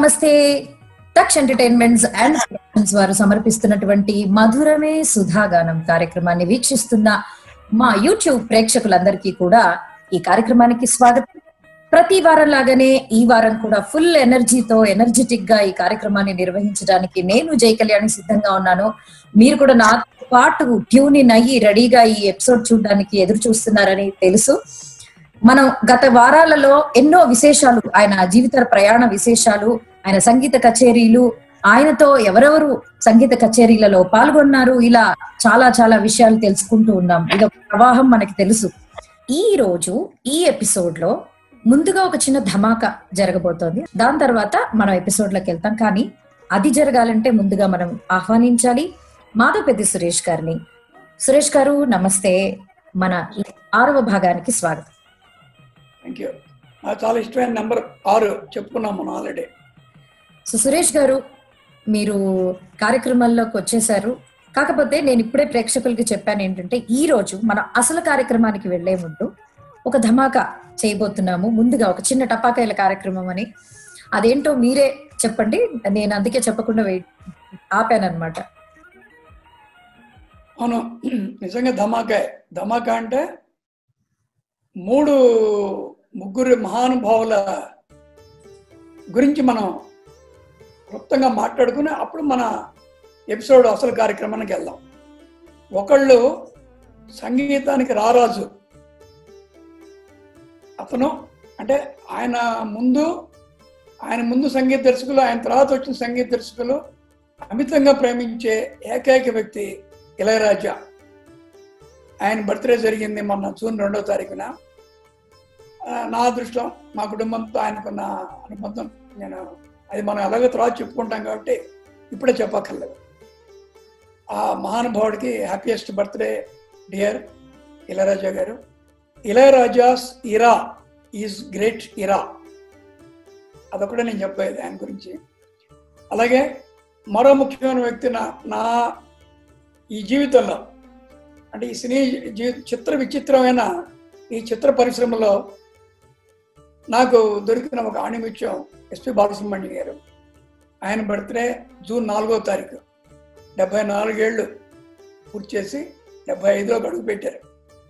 నమస్తే touch entertainments and productions వారు సమర్పిస్తున్నటువంటి మధురమే సుధాగానం కార్యక్రమాన్ని వీక్షిస్తున్న మా యూట్యూబ్ ప్రేక్షకులందరికీ కూడా ఈ కార్యక్రమానికి స్వాగతం ప్రతి వారం లాగానే ఈ వారం కూడా ఫుల్ ఎనర్జీతో ఎనర్జెటిక్ గా ఈ కార్యక్రమాన్ని నిర్వహించడానికి నేను జై కళ్యాణి సిద్ధంగా ఉన్నాను మీరు కూడా నాతో పాటు ట్యూన్ ఇన్ అయ్యి రెడీగా ఈ ఎపిసోడ్ చూడడానికి ఎదురు చూస్తున్నారని తెలుసు మనం గత వారాలలో ఎన్నో విశేషాలు ఆయన జీవిత ప్రయాణ విశేషాలు ఆయన సంగీత కచేరీలు ఆయనతో ఎవరెవరు సంగీత కచేరీలలో పాల్గొన్నారు ఇలా చాలా చాలా విషయాలు తెలుసుకుంటూ ఉన్నాం ఇది ఒక ప్రవాహం మనకి తెలుసు ఈ రోజు ఈ ఎపిసోడ్ లో ముందుగా ఒక చిన్న ధమాకా జరగబోతోంది దాని తర్వాత మనం ఎపిసోడ్ లోకి వెళ్తాం కానీ అది జరగాలంటే ముందుగా మనం ఆహ్వానించాలి మాధవ్ పెద్ది సురేష్ గారిని సురేష్ గారు నమస్తే మన ఈ ఆరవ భాగానికి స్వాగతం థ్యాంక్ యూ నాకు చాలా ఇష్టమైన నెంబర్ ఆరు చెప్పుకున్నాం మనం ఆల్రెడీ సో సురేష్ గారు మీరు కార్యక్రమాల్లోకి వచ్చేసారు కాకపోతే నేను ఇప్పుడే ప్రేక్షకులకి చెప్పాను ఏంటంటే ఈ రోజు మన అసలు కార్యక్రమానికి వెళ్లే ముందు ఒక ధమాకా చేయబోతున్నాము ముందుగా ఒక చిన్న టపాకాయల కార్యక్రమం అని అదేంటో మీరే చెప్పండి నేను అందుకే చెప్పకుండా వెయిట్ ఆపాను అనమాట అవును నిజంగా ధమాకా ధమాకా అంటే మూడు ముగ్గురు మహానుభావుల గురించి మనం క్లుప్తంగా మాట్లాడుకుని అప్పుడు మన ఎపిసోడ్ అసలు కార్యక్రమానికి వెళ్దాం ఒకళ్ళు సంగీతానికి రారాజు అతను అంటే ఆయన ముందు ఆయన ముందు సంగీత దర్శకులు ఆయన తర్వాత వచ్చిన సంగీత దర్శకులు అమితంగా ప్రేమించే ఏకైక వ్యక్తి ఇళయరాజా ఆయన బర్త్డే జరిగింది మొన్న జూన్ రెండో తారీఖున ఆ, నా అదృష్టం మా కుటుంబంతో ఆయనకున్న అనుబంధం నేను అది మనం ఎలాగో తర్వాత చెప్పుకుంటాం కాబట్టి ఇప్పుడే చెప్పక్కర్లేదు ఆ మహానుభావుడికి happiest birthday dear Ilaiyaraaja garu Ilaiyaraaja's era is great era అదొకటే నేను చెప్పేది ఆయన గురించి అలాగే మరో ముఖ్యమైన వ్యక్తి నా నా ఈ జీవితంలో అంటే ఈ సినీ జీ చిత్ర విచిత్రమైన ఈ చిత్ర పరిశ్రమలో నాకు దొరికిన ఒక ఆణిముత్యం ఎస్పి బాలసుబ్రహ్మణ్యం గారు ఆయన బర్త్డే జూన్ నాలుగో తారీఖు డెబ్బై నాలుగేళ్ళు పూర్తి చేసి డెబ్బై ఐదులో అడుగు పెట్టారు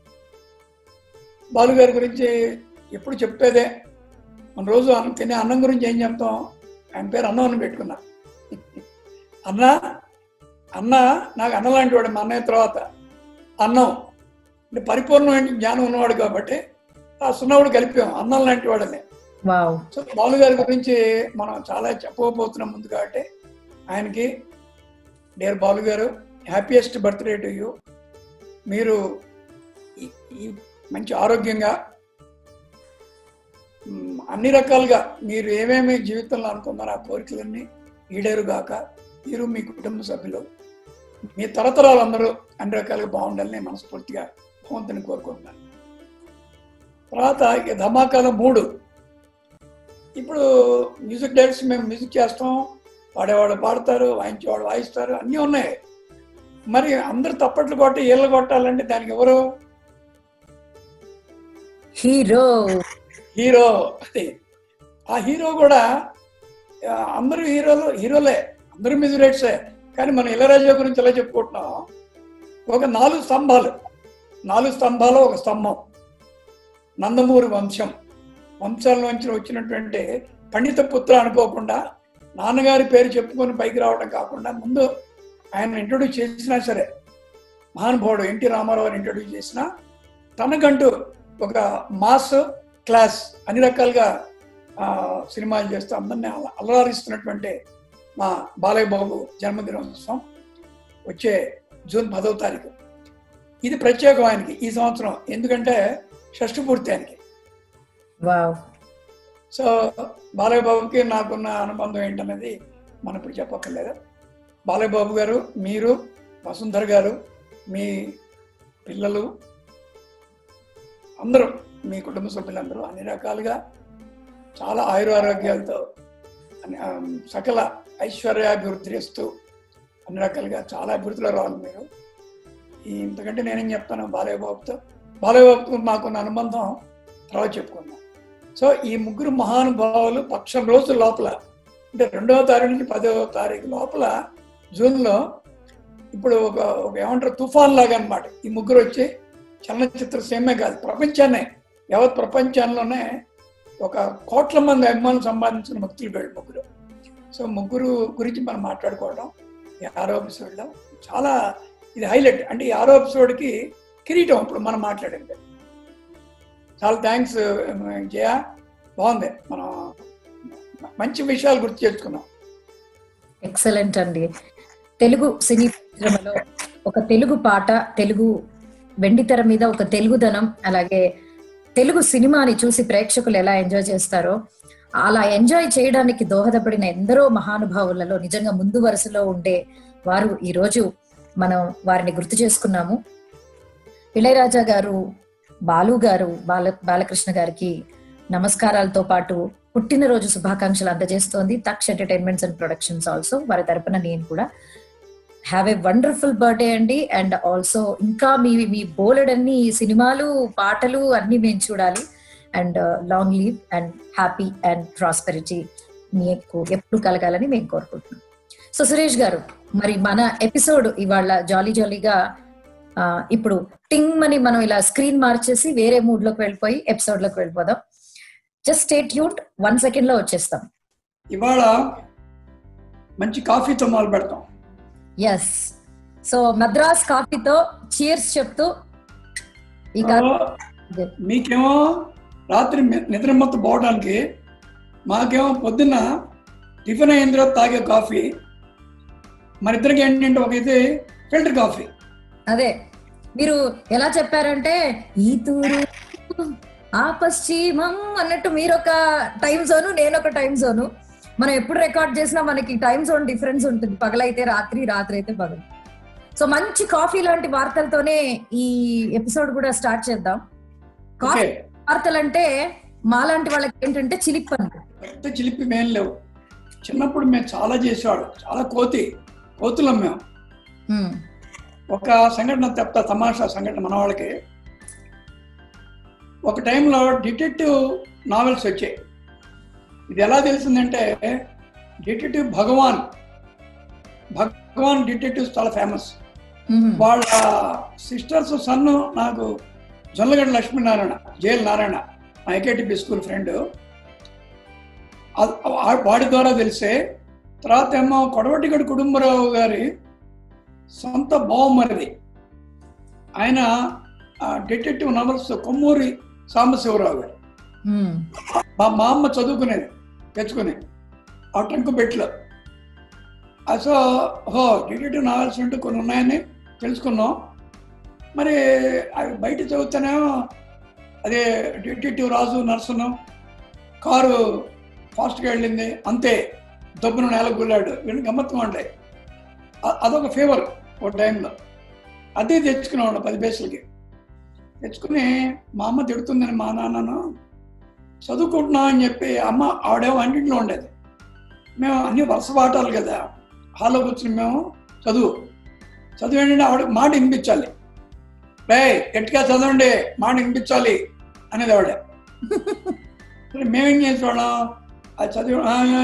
బాలు గారి గురించి ఎప్పుడు చెప్పేదే మన రోజు అన్నం తినే అన్నం గురించి ఏం చెప్తాం ఆయన పేరు అన్నం అని పెట్టుకున్నా అన్న అన్న నాకు అన్న లాంటి వాడు మా అన్నయ్య తర్వాత అన్నం అంటే పరిపూర్ణమైన జ్ఞానం ఉన్నవాడు కాబట్టి ఆ సున్నవాడు కలిపాం అన్నం లాంటి వాడని వావ్ సో బాలు గారి గురించి మనం చాలా చెప్పబోతున్నాం ముందు కాబట్టి ఆయనకి డియర్ బాలు గారు హ్యాపీయెస్ట్ బర్త్డే టు యూ మీరు ఈ- ఈ మంచి ఆరోగ్యంగా మ్, అన్ని రకాలుగా మీరు ఏమేమి జీవితంలో అనుకున్నారో ఆ కోరికలన్నీ ఈడేరుగాక మీరు మీ కుటుంబ సభ్యులు మీ తరతరాలు అందరూ అన్ని రకాలుగా బాగుండాలని మనస్ఫూర్తిగా భగవంతుని కోరుకుంటున్నాను తర్వాత ఇక ధమాకాలో మూడు ఇప్పుడు మ్యూజిక్ డైరెక్టర్స్ మేము మ్యూజిక్ చేస్తాం పాడేవాళ్ళు పాడతారు వాయించేవాళ్ళు వాయిస్తారు అన్నీ ఉన్నాయి మరి అందరు తప్పట్లు కొట్టి ఏళ్ళు కొట్టాలంటే దానికి ఎవరు హీరో హీరో అది ఆ హీరో కూడా ఆ, అందరూ హీరోలు హీరోలే అందరూ మ్యూజిక్ డైరెక్టర్సే కానీ మనం ఇళరాజా గురించి ఎలా చెప్పుకుంటున్నాం ఒక నాలుగు స్తంభాలు నాలుగు స్తంభాలు ఒక స్తంభం నందమూరి వంశం వంశాల్లోంచి వచ్చినటువంటి పండిత పుత్ర అనుకోకుండా నాన్నగారి పేరు చెప్పుకొని పైకి రావడం కాకుండా ముందు ఆయన ఇంట్రొడ్యూస్ చేసినా సరే మహానుభావుడు ఎన్టీ రామారావు ఇంట్రొడ్యూస్ చేసిన తనకంటూ ఒక మాస్ క్లాస్ అన్ని రకాలుగా ఆ, సినిమాలు చేస్తూ అందరినీ అల- అలరారిస్తున్నటువంటి మా బాలయ్య బాబు జన్మదినోత్సవం వచ్చే జూన్ పదవ తారీఖు ఇది ప్రత్యేకం ఆయనకి ఈ సంవత్సరం ఎందుకంటే షష్ఠి పూర్తి ఆయనకి వావ్ సో బాలయ్య బాబుకి నాకున్న అనుబంధం ఏంటనేది మనం ఇప్పుడు చెప్పక్కర్లేదు బాలయ్య బాబు గారు మీరు వసుంధర్ గారు మీ పిల్లలు అందరూ మీ కుటుంబ సభ్యులందరూ అన్ని రకాలుగా చాలా ఆయురారోగ్యాలతో అన్ని, ఆ, సకల ఐశ్వర్యాభివృద్ధి ఇస్తూ అన్ని రకాలుగా చాలా అభివృద్ధిలో రావాలి మీరు ఈ ఇంతకంటే నేనేం చెప్తాను బాలయ్య బాబుతో బాలయ్య బాబుతో మాకున్న అనుబంధం తర్వాత చెప్పుకుందాం సో ఈ ముగ్గురు మహానుభావులు పక్షం రోజుల లోపల అంటే రెండవ తారీఖు నుంచి పదవ తారీఖు లోపల జూన్లో ఇప్పుడు ఒక ఒక ఏమంటారు తుఫాన్ లాగా అనమాట ఈ ముగ్గురు వచ్చి చలనచిత్ర సీమే కాదు ప్రపంచాన్నే యావత్ ప్రపంచంలోనే ఒక కోట్ల మంది అభిమానులు సంపాదించిన భక్తులు వీళ్ళు ముగ్గురు సో ముగ్గురు గురించి మనం మాట్లాడుకోవడం ఈ ఆరో ఎపిసోడ్లో చాలా ఇది హైలైట్ అంటే ఈ ఆరో ఎపిసోడ్కి కిరీటం ఇప్పుడు మనం మాట్లాడింది చాలా థ్యాంక్స్ జయ బాగుంది మనం మంచి విషయాలు గుర్తు చేసుకున్నాం ఎక్సలెంట్ అండి తెలుగు సినీ పరిశ్రమలో ఒక తెలుగు పాట తెలుగు వెండితెర మీద ఒక తెలుగుదనం అలాగే తెలుగు సినిమాని చూసి ప్రేక్షకులు ఎలా ఎంజాయ్ చేస్తారో అలా ఎంజాయ్ చేయడానికి దోహదపడిన ఎందరో మహానుభావులలో నిజంగా ముందు వరుసలో ఉండే వారు ఈ రోజు మనం వారిని గుర్తు చేసుకున్నాము ఇళయరాజా గారు బాలు గారు బాల బాలకృష్ణ గారికి నమస్కారాలతో పాటు పుట్టినరోజు శుభాకాంక్షలు అందజేస్తోంది Taksha entertainments and productions also వారి తరపున నేను కూడా హ్యావ్ ఏ వండర్ఫుల్ బర్త్డే అండి అండ్ ఆల్సో ఇంకా మీ మీ బోలెడ్ అన్ని సినిమాలు పాటలు అన్ని మేము చూడాలి and long live and happy and prosperity మీకు ఎప్పుడు కలగాలని మేము కోరుకుంటున్నాం సో సురేష్ గారు మరి మన ఎపిసోడ్ ఇవాళ జాలీ జాలీగా ఆ, ఇప్పుడు టింగ్ అని మనం ఇలా స్క్రీన్ మార్చేసి వేరే మూడ్ లోకి వెళ్ళిపోయి ఎపిసోడ్ లోకి వెళ్ళిపోదాం just stay tune one second లో వచ్చేస్తాం ఇవాళ మంచి కాఫీతో మొదలు పెడతాం ఎస్ సో మద్రాస్ కాఫీతో చీర్స్ చెప్తూ ఈ కా- మీకేమో రాత్రి మి- నిద్ర మొత్తం పోవడానికి మాకేమో పొద్దున్న టిఫిన్ అయిన తర్వాత తాగే కాఫీ మన ఇద్దరికి ఏంటంటే ఒక ఇది ఫిల్టర్ కాఫీ అదే మీరు ఎలా చెప్పారంటే ఈ తూరు ఆ పశ్చిమం అన్నట్టు మీరు ఒక టైం జోను నేను ఒక టైం జోను మనం ఎప్పుడు రికార్డ్ చేసినా మనకి టైం జోన్ డిఫరెన్స్ ఉంటుంది పగలైతే రాత్రి రాత్రి అయితే పగలు సో మంచి కాఫీ లాంటి వార్తలతోనే ఈ ఎపిసోడ్ కూడా స్టార్ట్ చేద్దాం కాఫీ ఓకే వార్తలు అంటే మాలాంటి వాళ్ళకి ఏంటంటే చిలిప్ అంట పెద్ద చిలిపి మేం లేవు చిన్నప్పుడు మేము చాలా చేసేవాడు చాలా కోతి కోతులం మేము ఉమ్, ఒక సంఘటన చెప్తా తమాషా సంఘటన మన వాళ్ళకి ఒక టైంలో డిటెక్టివ్ నావెల్స్ వచ్చాయి ఇది ఎలా తెలిసిందంటే డిటెక్టివ్ భగవాన్ భగవాన్ డిటెక్టివ్స్ చాలా ఫేమస్ ఉమ్, వాళ్ళ సిస్టర్స్ సన్ను నాకు జొల్లగడ్డ లక్ష్మీనారాయణ జేఎల్ నారాయణ నా ఐకేటిపి స్కూల్ ఫ్రెండ్ వాడి ద్వారా తెలిసే తర్వాత ఏమో కొడవటిగడి కుటుంబరావు గారి సొంత బావమరిది ఆయన డిటెక్టివ్ నవల్స్ కొమ్మూరి సాంబశివరావు గారు ఉమ్, మా మా అమ్మ చదువుకునేది తెచ్చుకుని ఆ టంకు బెట్లో సో హో డిటెక్టివ్ నావెల్స్ అంటూ కొన్ని ఉన్నాయని తెలుసుకున్నాం మరి అవి బయట చదివితేనేమో అదే డిటెక్టివ్ రాజు నర్సును కారు ఫాస్ట్గా వెళ్ళింది అంతే దబ్బును నేల గుల్లాడు వీళ్ళు గమ్మత్తుగా ఉంటాయి అ- అదొక ఫేవర్ ఒక టైంలో అదే తెచ్చుకునేవాడు పది పైసలకి తెచ్చుకుని మా అమ్మ తిడుతుందని మా నాన్నను చదువుకుంటున్నాం అని చెప్పి అమ్మ ఆవిడేమో వంటింట్లో ఉండేది మేము అన్ని వరుస పాఠాలు కదా హాల్లో కూర్చుని మేము చదువు చదువు ఏంటంటే ఆవిడ మాట వినిపించాలి రే గట్టిగా చదవండి మాట వినిపించాలి అనేది ఆవిడ మరి మేమేం చేసేవాళ్ళం అది చదివి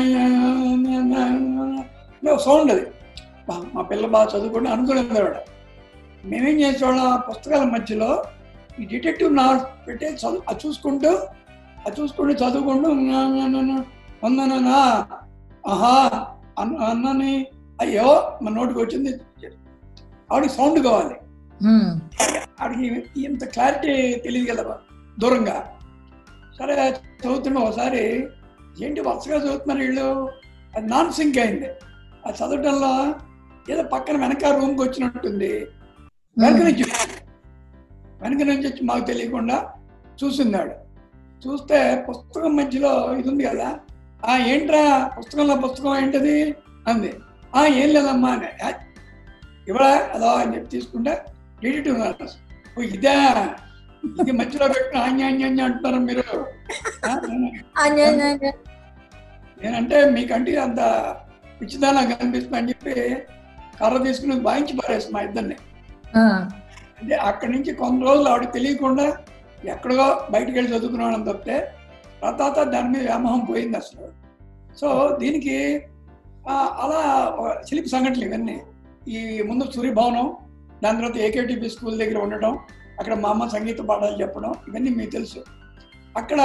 సౌండ్ అది బా, మా పిల్ల బాగా చదువుకుంటే అనుకునేది ఆవిడ మేమేం చేసేవాళ్ళం ఆ పుస్తకాల మధ్యలో ఈ డిటెక్టివ్ నావల్ పెట్టి చదువు అది చూసుకుంటూ అది చూసుకుంటూ చదువుకుంటూ వందనా ఆహా అన్న అన్నని అయ్యో మన నోటికి వచ్చింది ఆవిడకి సౌండ్ కావాలి ఉమ్, ఆడికి ఇంత క్లారిటీ తెలియదు కదా దూరంగా సరే చదువుతున్నా ఒకసారి ఏంటి వరుసగా చదువుతున్నారు వీళ్ళు అది నాన్ సింక్ అయింది ఆ చదవటంలో ఏదో పక్కన వెనక రూమ్కి వచ్చినట్టుంది వెనక నుంచి వెనక నుంచి వచ్చి మాకు తెలియకుండా చూసిందాడు చూస్తే పుస్తకం మధ్యలో ఇది ఉంది కదా ఆ ఏంట్రా పుస్తకంలో పుస్తకం ఏంటది అంది ఆ ఏం లేదమ్మా అని "ఆ, ఇవ్వడా అదో అని చెప్పి తీసుకుంటే డిటెక్టివ్ నావల్స్. ఓ ఇదే ఇది మధ్యలో పెట్టిన ఆన్యాన్యాన్య అంటున్నారు మీరు ఆ, అన్య- అన్య- అన్య. నేనంటే మీకంటే అంత పిచ్చిదానా కనిపిస్తుంది అని చెప్పి కర్ర తీసుకుని వాయించి పారేసి మా ఇద్దరిని ఆ, అంటే అక్కడి నుంచి కొన్ని రోజులు ఆవిడకి తెలియకుండా ఎక్కడో బయటికి వెళ్ళి చదువుకున్నాడని తప్పితే తర్వాత దాని మీద వ్యామోహం పోయింది అసలు సో దీనికి ఆ, అలా ఒక చిలిపి సంఘటనలు ఇవన్నీ ఈ ముందు సూర్యభవనం దాని తర్వాత ఏకేటీపీ స్కూల్ దగ్గర ఉండటం అక్కడ మా అమ్మ సంగీత పాఠాలు చెప్పడం ఇవన్నీ మీకు తెలుసు అక్కడ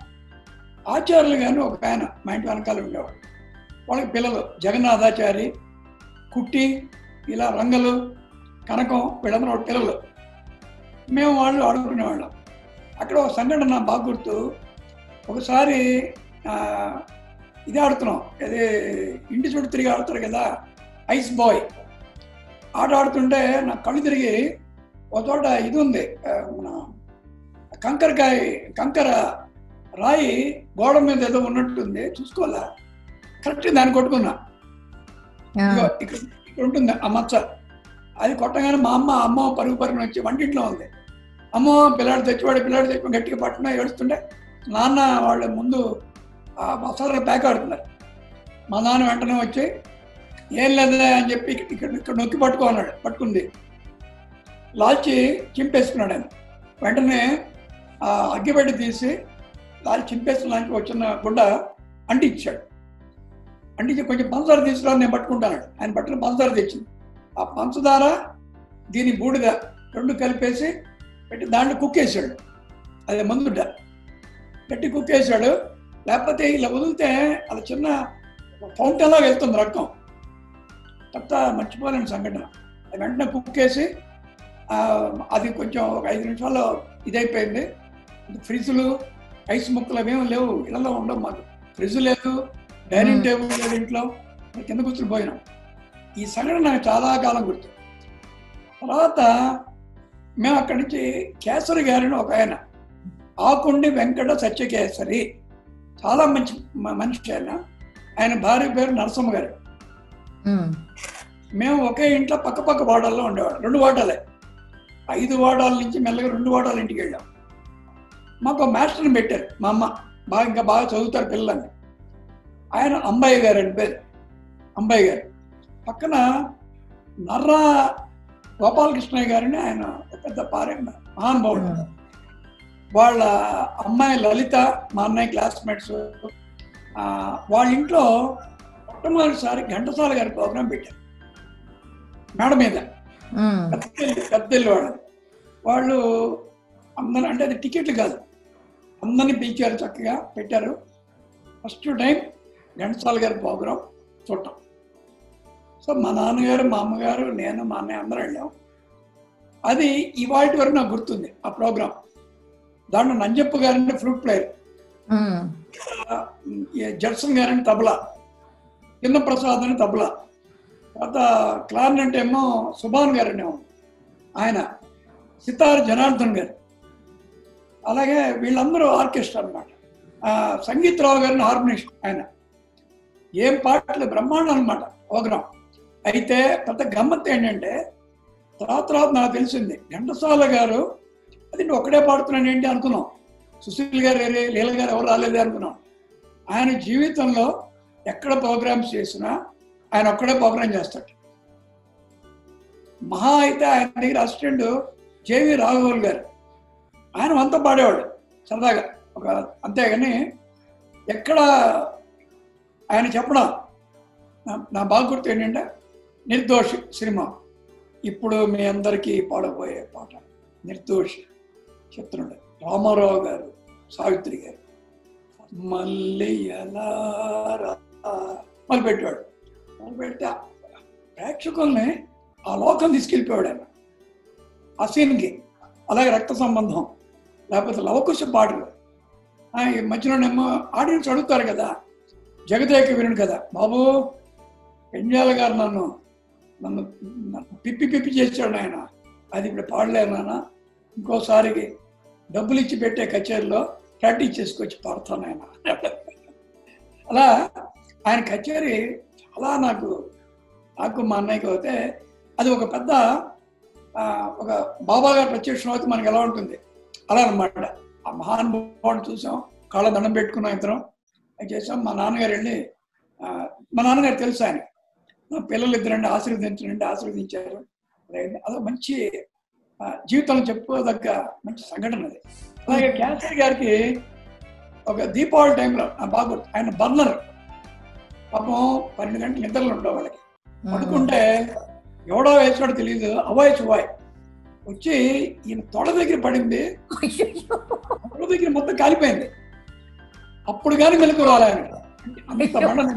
ఆచార్యులు కానీ ఒక ఆయన మా ఇంటి వెనకాల ఉండేవాడు వాళ్ళకి పిల్లలు జగన్నాథాచారి కుట్టి ఇలా రంగలు కనకం వీళ్ళందరూ వాళ్ళ పిల్లలు మేము వాళ్ళు ఆడుకునేవాళ్ళం అక్కడ ఒక సంఘటన నాకు బాగా గుర్తు ఒకసారి ఆ, ఇది ఆడుతున్నాం అదే ఇంటి చుట్టూ తిరిగి ఆడుతారు కదా ఐస్ బాయ్ ఆట ఆడుతుంటే నా కళ్ళు తిరిగి ఒక చోట ఇది ఉంది ఆ, మన కంకరకాయ కంకర రాయి గోడ మీద ఏదో ఉన్నట్టుంది చూసుకోవాలా కరెక్ట్ దాన్ని కొట్టుకున్నా ఆ, ఇదిగో ఇక్కడ ఇక్కడ ఉంటుంది ఆ మచ్చ అది కొట్టగానే మా అమ్మ అమ్మ పరుగు పరుగున వచ్చి వంటింట్లో ఉంది అమ్మ పిల్లాడు తెచ్చివాడు పిల్లాడు తెచ్చి గట్టిగా పట్టుకున్నా ఏడుస్తుంటే నాన్న వాళ్ళ ముందు ఆ మసాలా ప్యాక్ ఆడుతున్నారు మా నాన్న వెంటనే వచ్చి ఏం లేదులే అని చెప్పి ఇక్కడ ఇక్కడ- ఇక్కడ నొక్కి పట్టుకో అన్నాడు పట్టుకుంది లాల్చి చింపేసుకున్నాడు ఆయన వెంటనే ఆ అగ్గిపెట్టి తీసి లాల్చి చింపేసుకున్నానికి వచ్చిన గుడ్డ అంటించాడు అంటించి కొంచెం పంచదార తీసుకురా నేను పట్టుకుంటాను ఆయన పట్టుకుని పంచదార తెచ్చింది ఆ పంచదార దీని బూడిద రెండు కలిపేసి పెట్టి దాంట్లో కుక్కేసాడు అది మందుడ్డ పెట్టి కుక్కేసాడు లేకపోతే ఇలా వదిలితే అలా చిన్న ఫౌంటైన్లా వెళ్తుంది రక్తం తర్వాత మర్చిపోలేని సంఘటన అది వెంటనే కుక్కేసి ఆ, అది కొంచెం ఒక ఐదు నిమిషాల్లో ఇదైపోయింది ఫ్రిడ్జ్లు ఐస్ ముక్కలు అవేమీ లేవు ఇళ్ళలో ఉండవు మాకు ఫ్రిడ్జ్ లేదు డైనింగ్ Hmm. టేబుల్ లేదు ఇంట్లో కింద కూర్చుని పోయినాం ఈ సంఘటన నాకు చాలా కాలం గుర్తు తర్వాత మేము అక్కడి నుంచి కేసరి గారిని ఒక ఆయన ఆకుండి వెంకట సత్యకేసరి చాలా మంచి మ- మనిషి ఆయన ఆయన భార్య పేరు నరసమ్మ గారు ఉమ్, మేము ఒకే ఇంట్లో పక్క పక్క వాడాల్లో ఉండేవాడు రెండు వాడాలే ఐదు వాడాల నుంచి మెల్లగా రెండు వాడాల ఇంటికి వెళ్ళాం మాకు ఒక మాస్టర్ని పెట్టారు మా అమ్మ బాగా ఇంకా బాగా చదువుతారు పిల్లలని ఆయన అంబయ్య గారు అని పేరు అంబయ్య గారు పక్కన నర్రా గోపాలకృష్ణయ్య గారిని ఆయన ఒక పెద్ద పారే మహానుభావుడు ఉమ్, వాళ్ళ అమ్మాయి లలిత మా అన్నయ్య క్లాస్మేట్స్ వాళ్ళ ఇంట్లో మొట్టమొదటిసారి ఘంటసాల గారి ప్రోగ్రాం పెట్టారు మేడ మీద ఉమ్, పెద్ద పెద్ద ఇల్లు వాళ్ళది వాళ్ళు అందరూ అంటే అది టికెట్లు కాదు అందరిని పిలిచారు చక్కగా పెట్టారు ఫస్ట్ టైం ఘంటసాల గారి ప్రోగ్రాం చూడటం సో మా నాన్నగారు మా అమ్మగారు నేను మా అన్నయ్య అందరం వెళ్ళాం అది ఇవాటి వరకు నాకు గుర్తుంది ఆ ప్రోగ్రాం దాంట్లో నంజప్ప గారిని ఫ్లూట్ ప్లేయర్ ఉమ్, జడ్సన్ గారిని తబలా చిన్న ప్రసాద్ అని తబలా తర్వాత క్లారినెట్ ఏమో సుభాన్ గారని ఆయన సితార్ జనార్దన్ గారు అలాగే వీళ్ళందరూ ఆర్కెస్ట్రా అనమాట సంగీతరావు గారిని హార్మోనిస్ట్ ఆయన ఏం పాటలు బ్రహ్మాండం అనమాట ప్రోగ్రాం అయితే పెద్ద గమ్మత్ ఏంటంటే తర్వాత తర్వాత నాకు తెలిసింది ఘంటసాల గారు అది నువ్వు ఒక్కడే పాడుతున్నాను ఏంటి అనుకున్నాం సుశీల్ గారు వేరే లీల గారు ఎవరు రాలేదే అనుకున్నాం ఆయన జీవితంలో ఎక్కడ ప్రోగ్రామ్స్ చేసినా ఆయన ఒక్కడే ప్రోగ్రామ్ చేస్తాడు మహా అయితే ఆయన దగ్గర అసిస్టెంట్ జేవి రాఘవల్ గారు ఆయన అంతా పాడేవాడు సరదాగా ఒక అంతేగాని ఎక్కడ ఆయన చెప్పడం నా- నా బాగా గుర్తు ఏంటంటే నిర్దోషి సినిమా ఇప్పుడు మీ అందరికీ పాడబోయే పాట నిర్దోషి చెప్తున్నాడు రామారావు గారు సావిత్రి గారు మల్లెయలారా మొదలు పెట్టాడు మొదలు పెడితే ఆ ప్రేక్షకుల్ని ఆ లోకం తీసుకెళ్ళిపోయాడు ఆయన ఆ సీన్కి అలాగే రక్త సంబంధం లేకపోతే లవకుశ పాటలు ఆ, ఈ మధ్యలోనేమో ఆడియన్స్ అడుగుతారు కదా జగదేక వినుడు కదా బాబు పెంజాల గారు నన్ను నన్ను నన్ను పిప్పి పిప్పి చేశాడు ఆయన అది ఇప్పుడు పాడలేను నాన్న ఇంకోసారికి డబ్బులు ఇచ్చి పెట్టే కచేరీలో ప్రాక్టీస్ చేసుకొచ్చి పాడతాను ఆయన అలా ఆయన కచేరీ చాలా నాకు నాకు మా అన్నయ్యకి అయితే అది ఒక పెద్ద ఆ, ఒక బాబా గారు ప్రత్యక్షం అయితే మనకి ఎలా ఉంటుంది అలా అన్నమాట ఆ మహానుభావుని చూసాం కాళ్ళ దండం పెట్టుకున్నాం ఇద్దరం అది చేసాం మా నాన్నగారు వెళ్ళి ఆ, మా నాన్నగారు తెలుసు ఆయన నా పిల్లలు ఇద్దరండి ఆశీర్వదించండి ఆశీర్వదించారు అదే- అదొక మంచి ఆ, జీవితంలో చెప్పుకోదగ్గ మంచి సంఘటన అది అలాగే క్యాన్సర్ గారికి ఒక దీపావళి టైంలో నా బాగా గుర్తు. ఆయన బర్నర్ పాపం పన్నెండు గంటలు నిద్రలు ఉండవు వాళ్ళకి పడుకుంటే ఎవడో వేసాడో తెలియదు అవాయ్ చువాయ్ వచ్చి ఈయన తొడ దగ్గర పడింది అయ్యయ్యో. తొడ దగ్గర మొత్తం కాలిపోయింది అప్పుడు కానీ మెలకు రాలేదు అంత మండలం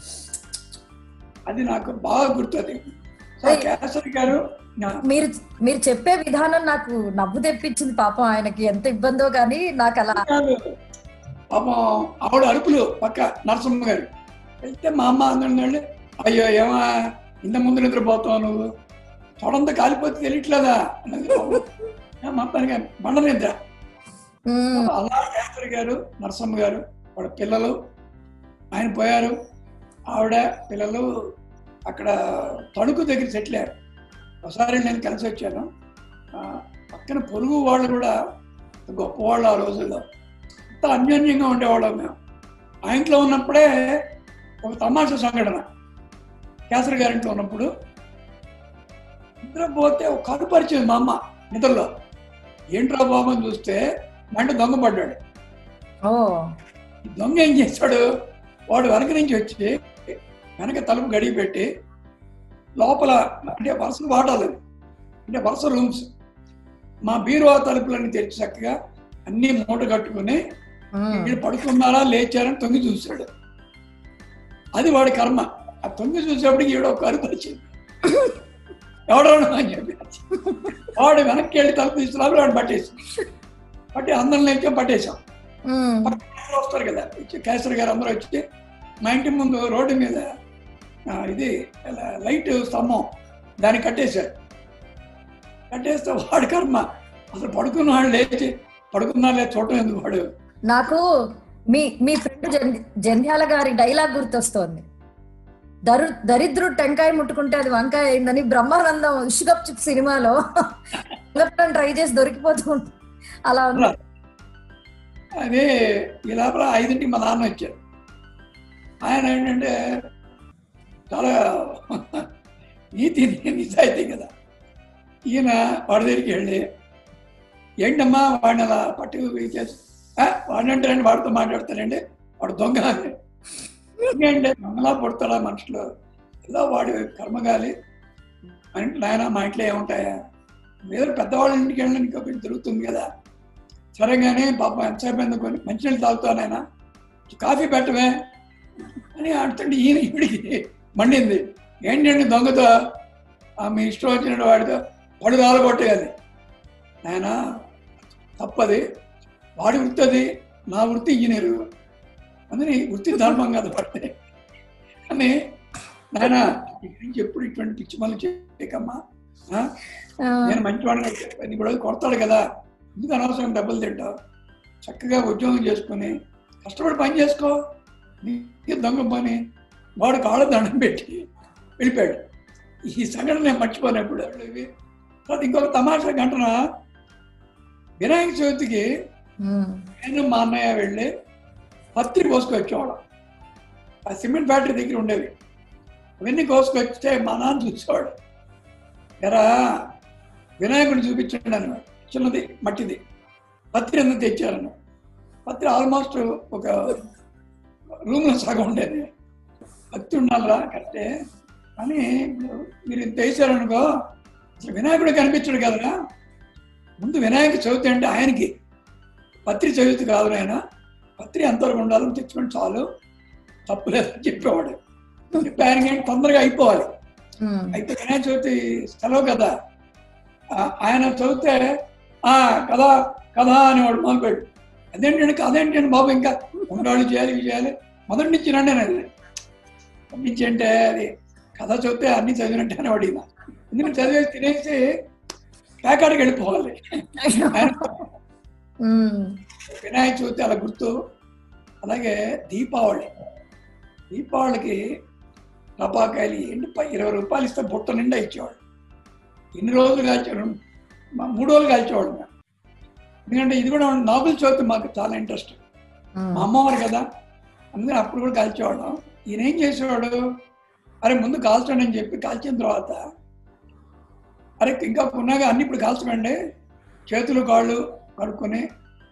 అది నాకు బాగా గుర్తుంది సో ఏయ్. కేసరి గారు నా- మీరు మీరు చెప్పే విధానం నాకు నవ్వు తెప్పించింది పాపం ఆయనకి ఎంత ఇబ్బందో కానీ నాకు అలా కాదు పాపం ఆవిడ అరుపులు పక్క నరసింహ గారు వెళ్తే మా అమ్మ అందండి అయ్యో ఏమా ఇంత ముందు నిద్రపోతావు నువ్వు తొడంతా కాలిపోతే తెలియట్లేదా అన్నది పాపం. ఏ మొత్తానికి మండ నిద్ర ఉమ్, అలా కేసరి గారు నరసమ్మ గారు వాళ్ళ పిల్లలు ఆయన పోయారు ఆవిడ పిల్లలు అక్కడ తణుకు దగ్గర సెటిల్ అయ్యారు ఒకసారి నేను కలిసి వచ్చాను ఆ, పక్కన పొరుగు వాళ్ళు కూడా గొప్పవాళ్ళు ఆ రోజుల్లో అంత అన్యోన్యంగా ఉండేవాళ్ళం మేము ఆ ఇంట్లో ఉన్నప్పుడే ఒక తమాషా సంఘటన కేసరి గారింట్లో ఉన్నప్పుడు నిద్ర పోతే ఒక కరు పరిచింది మా అమ్మ నిద్రలో ఏంట్రా బాబు అని చూస్తే మంట దొంగ పడ్డాడు ఓ ఈ దొంగ ఏం చేశాడు వాడు వెనక నుంచి వచ్చి వెనక తలుపు గడిగి పెట్టి లోపల అంటే వరుస వాటాలు అవి. అంటే వరుస రూమ్స్ మా బీరువా తలుపులన్నీ తెరిచి చక్కగా అన్ని మూట కట్టుకుని ఉమ్, వీళ్ళు పడుకున్నారా లేచారని తొంగి చూశాడు అది వాడి కర్మ ఆ తొంగి చూసేప్పటికి ఈవిడ ఒక అరుపు వచ్చింది ఎవడవడం అని చెప్పి వాడు వెనక్కి వెళ్ళి తలుపు తీసుకురాడు వాడు పట్టేసి పట్టి అందరం లేచా పట్టేశాం ఉమ్, పక్కన వస్తారు కదా వచ్చి కేసరి గారు అందరూ వచ్చి మా ఇంటి ముందు రోడ్డు మీద ఆ, ఇది ఇలా లైట్ స్తంభం దాన్ని కట్టేశారు కట్టేస్తే వాడి కర్మ అసలు పడుకున్న వాడు లేచి పడుకున్నా లేదు చూడటం ఎందుకు వాడు నాకు మీ మీ ఫ్రెండ్ జంధ్యాల గారి డైలాగ్ గుర్తొస్తోంది దరు దరిద్రుడు టెంకాయ ముట్టుకుంటే అది వంకాయ అయిందని బ్రహ్మానందం ఇషుగప్ చిప్ సినిమాలో ట్రై చేసి దొరికిపోతూ ఉంటుంది అలా ఉంది అదే ఈ లోపల ఐదింటికి మా నాన్న వచ్చారు ఆయన ఏంటంటే చాలా నీతి నిజాయితీ కదా ఈయన వాడి దగ్గరికి వెళ్ళి ఏంటమ్మా వాడిని అలా పట్టు చేసి వాడినంటే వాడితో మాట్లాడతానండి వాడు దొంగ అని. ఏంటంటే దొంగలా పుడతాడా మనుషులు ఏదో వాడి కర్మగాలి మా ఇంట్లో నాయన మా ఇంట్లో ఏముంటాయా మీద పెద్దవాళ్ళ ఇంటికి వెళ్ళడానికి ఇంకా కొంచెం దొరుకుతుంది కదా సరేగానే పాపం ఎంతసేపు ఎందుకు అని మంచినీళ్ళు తాగుతానైనా కాఫీ పెట్టవే అని అంటుంటే ఈయన ఈవిడికి మండింది ఏంటండి దొంగతో ఆ మీ ఇష్టం వచ్చినట్టు వాడితో పడు రాలగొట్టేయాలి నాయన తప్పది వాడి వృత్తి అది నా వృత్తి ఇంజనీరు అందుని వృత్తి ధర్మం కాదు పడితే అని నాయన ఇక్కడి నుంచి ఎప్పుడు ఇటువంటి పిచ్చి పనులు చేయకమ్మా ఆ? ఆ, నేను మంచివాడిని నీ కూడా కొడతాడు కదా ఎందుకు అనవసరం డబ్బులు తింటావు చక్కగా ఉద్యోగం చేసుకుని కష్టపడి పని చేసుకో నీకే దొంగ పని వాడు కాళ్ళ దండం పెట్టి వెళ్ళిపోయాడు ఈ సంఘటన నేను మర్చిపోను ఎప్పుడు ఇవి తర్వాత ఇంకొక తమాషా ఘటన వినాయక చవితికి ఉమ్, నేను మా అన్నయ్య వెళ్ళి పత్రి కోసుకొచ్చేవాళ్ళం ఆ సిమెంట్ ఫ్యాక్టరీ దగ్గర ఉండేవి అవన్నీ కోసుకొస్తే మా నాన్న చూసేవాడు ఎరా వినాయకుడిని చూపించండి అన్నాడు చిన్నది మట్టిది పత్రి ఎందుకు తెచ్చారన్న పత్రి ఆల్మోస్ట్ ఒక రూమ్లో సగం ఉండేది భక్తి ఉండాలిరా కరెక్టే కానీ ఇప్పుడు మీరు ఇంత వేసారనుకో అసలు వినాయకుడు కనిపించడు కదరా ముందు వినాయక చవితి అంటే ఆయనకి పత్రి చవితి కాదు నాయన పత్రి ఎంతవరకు ఉండాలని తెచ్చుకొని చాలు తప్పులేదని చెప్పేవాడు చెప్పి ఆయనకి ఏంటి తొందరగా అయిపోవాలి ఉమ్, అయితే వినాయక చవితి సెలవు కదా ఆ, ఆయన చదివితే ఆ కథ కథ అనేవాడు మొదలుపెట్టు అదేంటండి కథ ఏంటండి బాబు ఇంకా ఉండాలి చేయాలి ఇవి చేయాలి మొదటి నుంచి రండి అనేది మొదటి నుంచి అంటే అది కథ చదివితే అన్ని చదివినట్టు అనేవాడు ఈయన ఎందుకంటే చదివేసి తినేసి ప్యాకాడికి వెళ్ళిపోవాలి ఆయన ఉమ్, వినాయక చవితి అలా గుర్తు అలాగే దీపావళి దీపావళికి టపాకాయలు ఏంటి ప- ఇరవై రూపాయలు ఇస్తే బుట్ట నిండా ఇచ్చేవాడు ఎన్ని రోజులు కాల్చాడు మా మూడు రోజులు కాల్చేవాడు మేము ఎందుకంటే ఇది కూడా నాగుల చవితి మాకు చాలా ఇంట్రెస్ట్ ఉమ్, మా అమ్మవారు కదా అందుకని అప్పుడు కూడా కాల్చేవాడు ఈయన ఏం చేసేవాడు అరే ముందు కాల్చండి అని చెప్పి కాల్చిన తర్వాత అరే ఇంకా కొన్నాగా అన్ని ఇప్పుడు కాల్చకండి చేతులు కాళ్ళు కడుక్కొని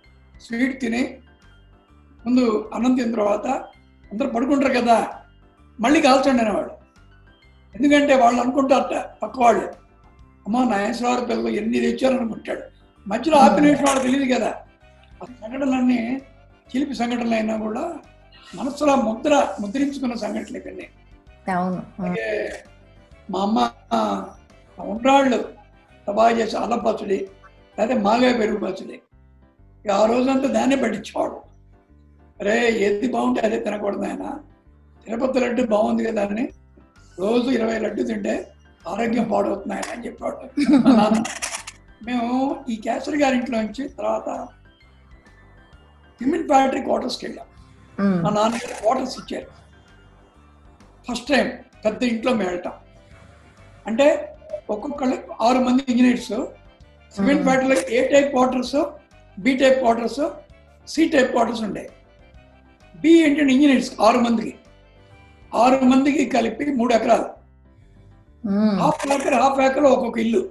స్వీట్ తిని ముందు అన్నం తిన్న తర్వాత అందరూ పడుకుంటారు కదా మళ్ళీ కాల్చండి అనేవాడు ఎందుకంటే వాళ్ళు అనుకుంటారట పక్క వాళ్ళు అమ్మ నాగేశ్వరరావు పిల్లలు ఎన్ని తెచ్చారనుకుంటాడు మధ్యలో ఆపిన విషయం వాళ్ళకి తెలియదు కదా ఆ సంఘటనలన్నీ చిలిపి సంఘటనలు అయినా కూడా మనసులో ముద్ర ముద్రించుకున్న సంఘటనలు ఇవన్నీ అవును ఉమ్, అలాగే మా అమ్మ ఉండ్రాళ్ళు తబా చేసి అల్లం పచ్చడి లేదా మాగాయ పెరుగు పచ్చడి ఇక ఆ రోజంతా దాన్నే పట్టించేవాడు అరే ఏది బాగుంటే అదే తినకూడదు ఆయన తిరుపతి లడ్డు బాగుంది కదా అని రోజు ఇరవై లడ్డు తింటే ఆరోగ్యం పాడవుతుంది ఆయన అని చెప్పాడు మా నాన్న మేము ఈ కేసరి గారి ఇంట్లో నుంచి తర్వాత సిమెంట్ ఫ్యాక్టరీ క్వార్టర్స్కి వెళ్ళాం ఉమ్, మా నాన్నగారు క్వార్టర్స్ ఇచ్చారు ఫస్ట్ టైం పెద్ద ఇంట్లో మేము వెళ్ళటం అంటే ఒక్కొక్కళ్ళు ఆరు మంది ఇంజనీర్స్ సిమెంట్ Hmm. ఫ్యాక్టరీలో A type quarters B type quarters C type quarters ఉంటాయి బి ఏంటంటే ఇంజనీర్స్ ఆరు మందికి ఆరు మందికి కలిపి మూడు ఎకరాలు um, half acre half acre ఒక్కొక్క ఇల్లు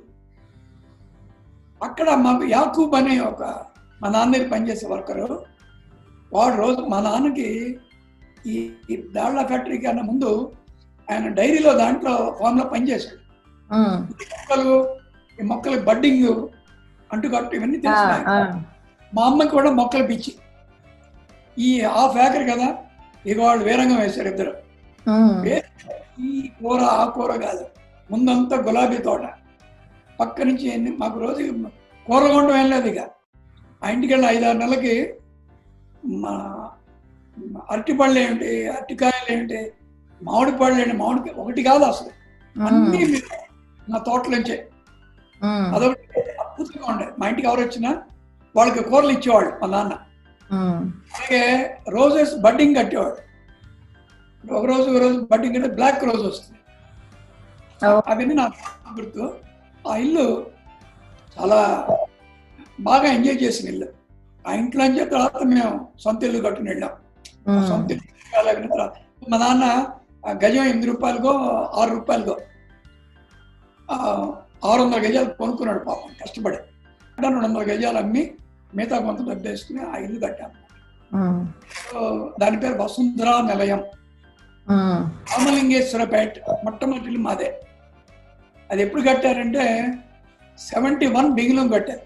అక్కడ మాకు యాకూబ్ అనే ఒక మా నాన్న దగ్గర పనిచేసే వర్కరు వాడు రోజు మా నాన్నకి ఈ ఈ దాళ్ల ఫ్యాక్టరీ కన్నా ముందు ఆయన డైరీలో దాంట్లో ఫామ్లో పనిచేశాడు ఉమ్, మొక్కలు ఈ మొక్కలు బడ్డింగ్ అంటుకట్టు ఇవన్నీ ఆ, తెలుసు ఆ, ఆయనకి. మా అమ్మకి కూడా మొక్కలు పిచ్చి ఈ హాఫ్ ఏకర్ కదా ఇక వాళ్ళు వేరంగం వేశారు ఇద్దరు ఉమ్, ఈ కూర ఆ కూర కాదు ముందంతా గులాబీ తోట పక్క నుంచి ఎన్ని- మాకు రోజు కూర కొండం ఏం లేదు ఇక ఆ ఇంటికి వెళ్ళి ఐదారు నెలలకి మా మా అరటి పళ్ళు ఏంటి అరటికాయలు ఏంటి మామిడి పళ్ళు ఏంటి మామిడి ఒకటి కాదు అసలు అన్ని ఉమ్, మీరు నా తోటలోంచే ఉమ్, అదొకటి అద్భుతంగా ఉండేది మా ఇంటికి ఎవరు వచ్చినా వాళ్ళకి కూరలు ఇచ్చేవాళ్ళు మా నాన్న ఉమ్, అలాగే రోజెస్ బడ్డింగ్ కట్టేవాడు ఒక రోజు ఒక రోజు బడ్డింగ్ అంటే బ్లాక్ రోజ్ వస్తుంది ఓ. అవన్నీ నాకు గుర్తు ఆ ఇల్లు చాలా బాగా ఎంజాయ్ చేసిన ఇల్లు ఆ ఇంట్లో నుంచి తర్వాత మేము సొంత ఇల్లు కట్టుకుని వెళ్ళాం ఆ ఉమ్, సొంత ఇల్లు కట్టుకోవాలని తర్వాత మా నాన్న ఆ గజం ఎనిమిది రూపాయలకో ఆరు రూపాయలకో ఆ, ఆరు వందల గజాలు కొనుక్కున్నాడు పాపం కష్టపడి రెండు వందల గజాలు అమ్మి మిగతా కొంత డబ్బు వేసుకుని ఆ ఇల్లు కట్టాము ఉమ్, సో దాని పేరు వసుంధరా నిలయం ఉమ్, రామలింగేశ్వరపేట మొట్టమొదటి ఇల్లు మాదే అది ఎప్పుడు కట్టారంటే సెవెంటీ వన్ బిగిలో కట్టారు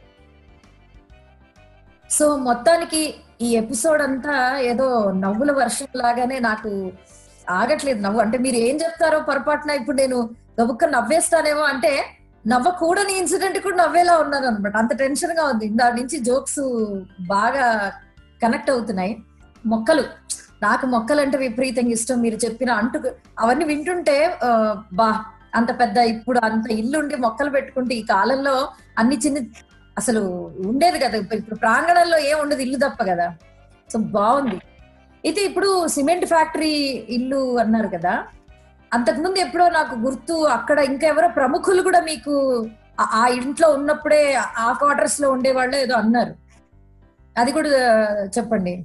సో మొత్తానికి ఈ ఎపిసోడ్ అంతా ఏదో నవ్వుల వర్షం లాగానే నాకు ఆగట్లేదు నవ్వు అంటే మీరు ఏం చెప్తారో పొరపాటున ఇప్పుడు నేను గబుక్క నవ్వేస్తానేమో అంటే నవ్వకూడని ఇన్సిడెంట్ కూడా నవ్వేలా ఉన్నాను అనమాట అంత టెన్షన్ గా ఉంది దాని నుంచి జోక్స్ బాగా కనెక్ట్ అవుతున్నాయి మొక్కలు నాకు మొక్కలు అంటే విపరీతంగా ఇష్టం మీరు చెప్పిన అంటు అవన్నీ వింటుంటే ఆ, బా అంత పెద్ద ఇప్పుడు అంత ఇల్లు ఉండి మొక్కలు పెట్టుకుంటే ఈ కాలంలో అన్ని చిన్న అసలు ఉండేది కదా ఇప్పుడు ఇప్పుడు ప్రాంగణంలో ఏం ఉండదు ఇల్లు తప్ప కదా సో బాగుంది అయితే ఇప్పుడు సిమెంట్ ఫ్యాక్టరీ ఇల్లు అన్నారు కదా అంతకుముందు ఎప్పుడో నాకు గుర్తు అక్కడ ఇంకా ఎవరో ప్రముఖులు కూడా మీకు ఆ- ఆ ఇంట్లో ఉన్నప్పుడే ఆ క్వార్టర్స్ లో ఉండేవాళ్ళు ఏదో అన్నారు అది కూడా చెప్పండి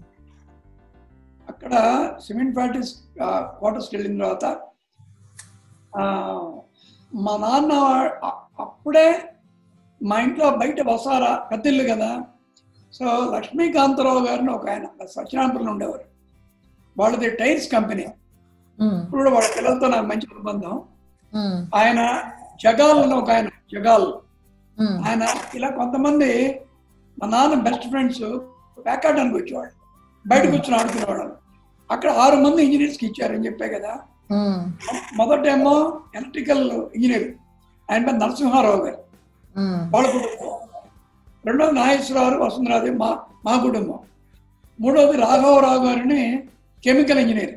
అక్కడ సిమెంట్ ఫ్యాక్టరీస్ క్వార్టర్స్కి వెళ్ళిన తర్వాత ఆ, మా నాన్న అ- అప్పుడే మా ఇంట్లో బయట వసారా పెద్ద ఇల్లు కదా సో లక్ష్మీకాంతరావు గారిని ఒక ఆయన సత్యనారాయణపురంలో ఉండేవారు వాళ్ళది టైర్స్ కంపెనీ ఉమ్, ఇప్పుడు కూడా వాళ్ళ పిల్లలతో నాకు మంచి అనుబంధం ఉమ్, ఆయన జగాల్ అని ఒక ఆయన జగాల్ ఉమ్, ఆయన ఇలా కొంతమంది మా నాన్న బెస్ట్ ఫ్రెండ్స్ ప్యాకాడడానికి వచ్చేవాడు బయట కూర్చొని ఆడుకునేవాడు అక్కడ ఆరు మంది ఇంజనీర్స్కి ఇచ్చారని చెప్పే కదా ఉమ్, మొదటేమో ఎలక్ట్రికల్ ఇంజనీర్ ఆయన పేరు నరసింహారావు గారు ఉమ్, వాళ్ళ కుటుంబం రెండోది నాగేశ్వరరావు వసుంధరాది మా మా కుటుంబం మూడోది రాఘవరావు గారిని కెమికల్ ఇంజనీర్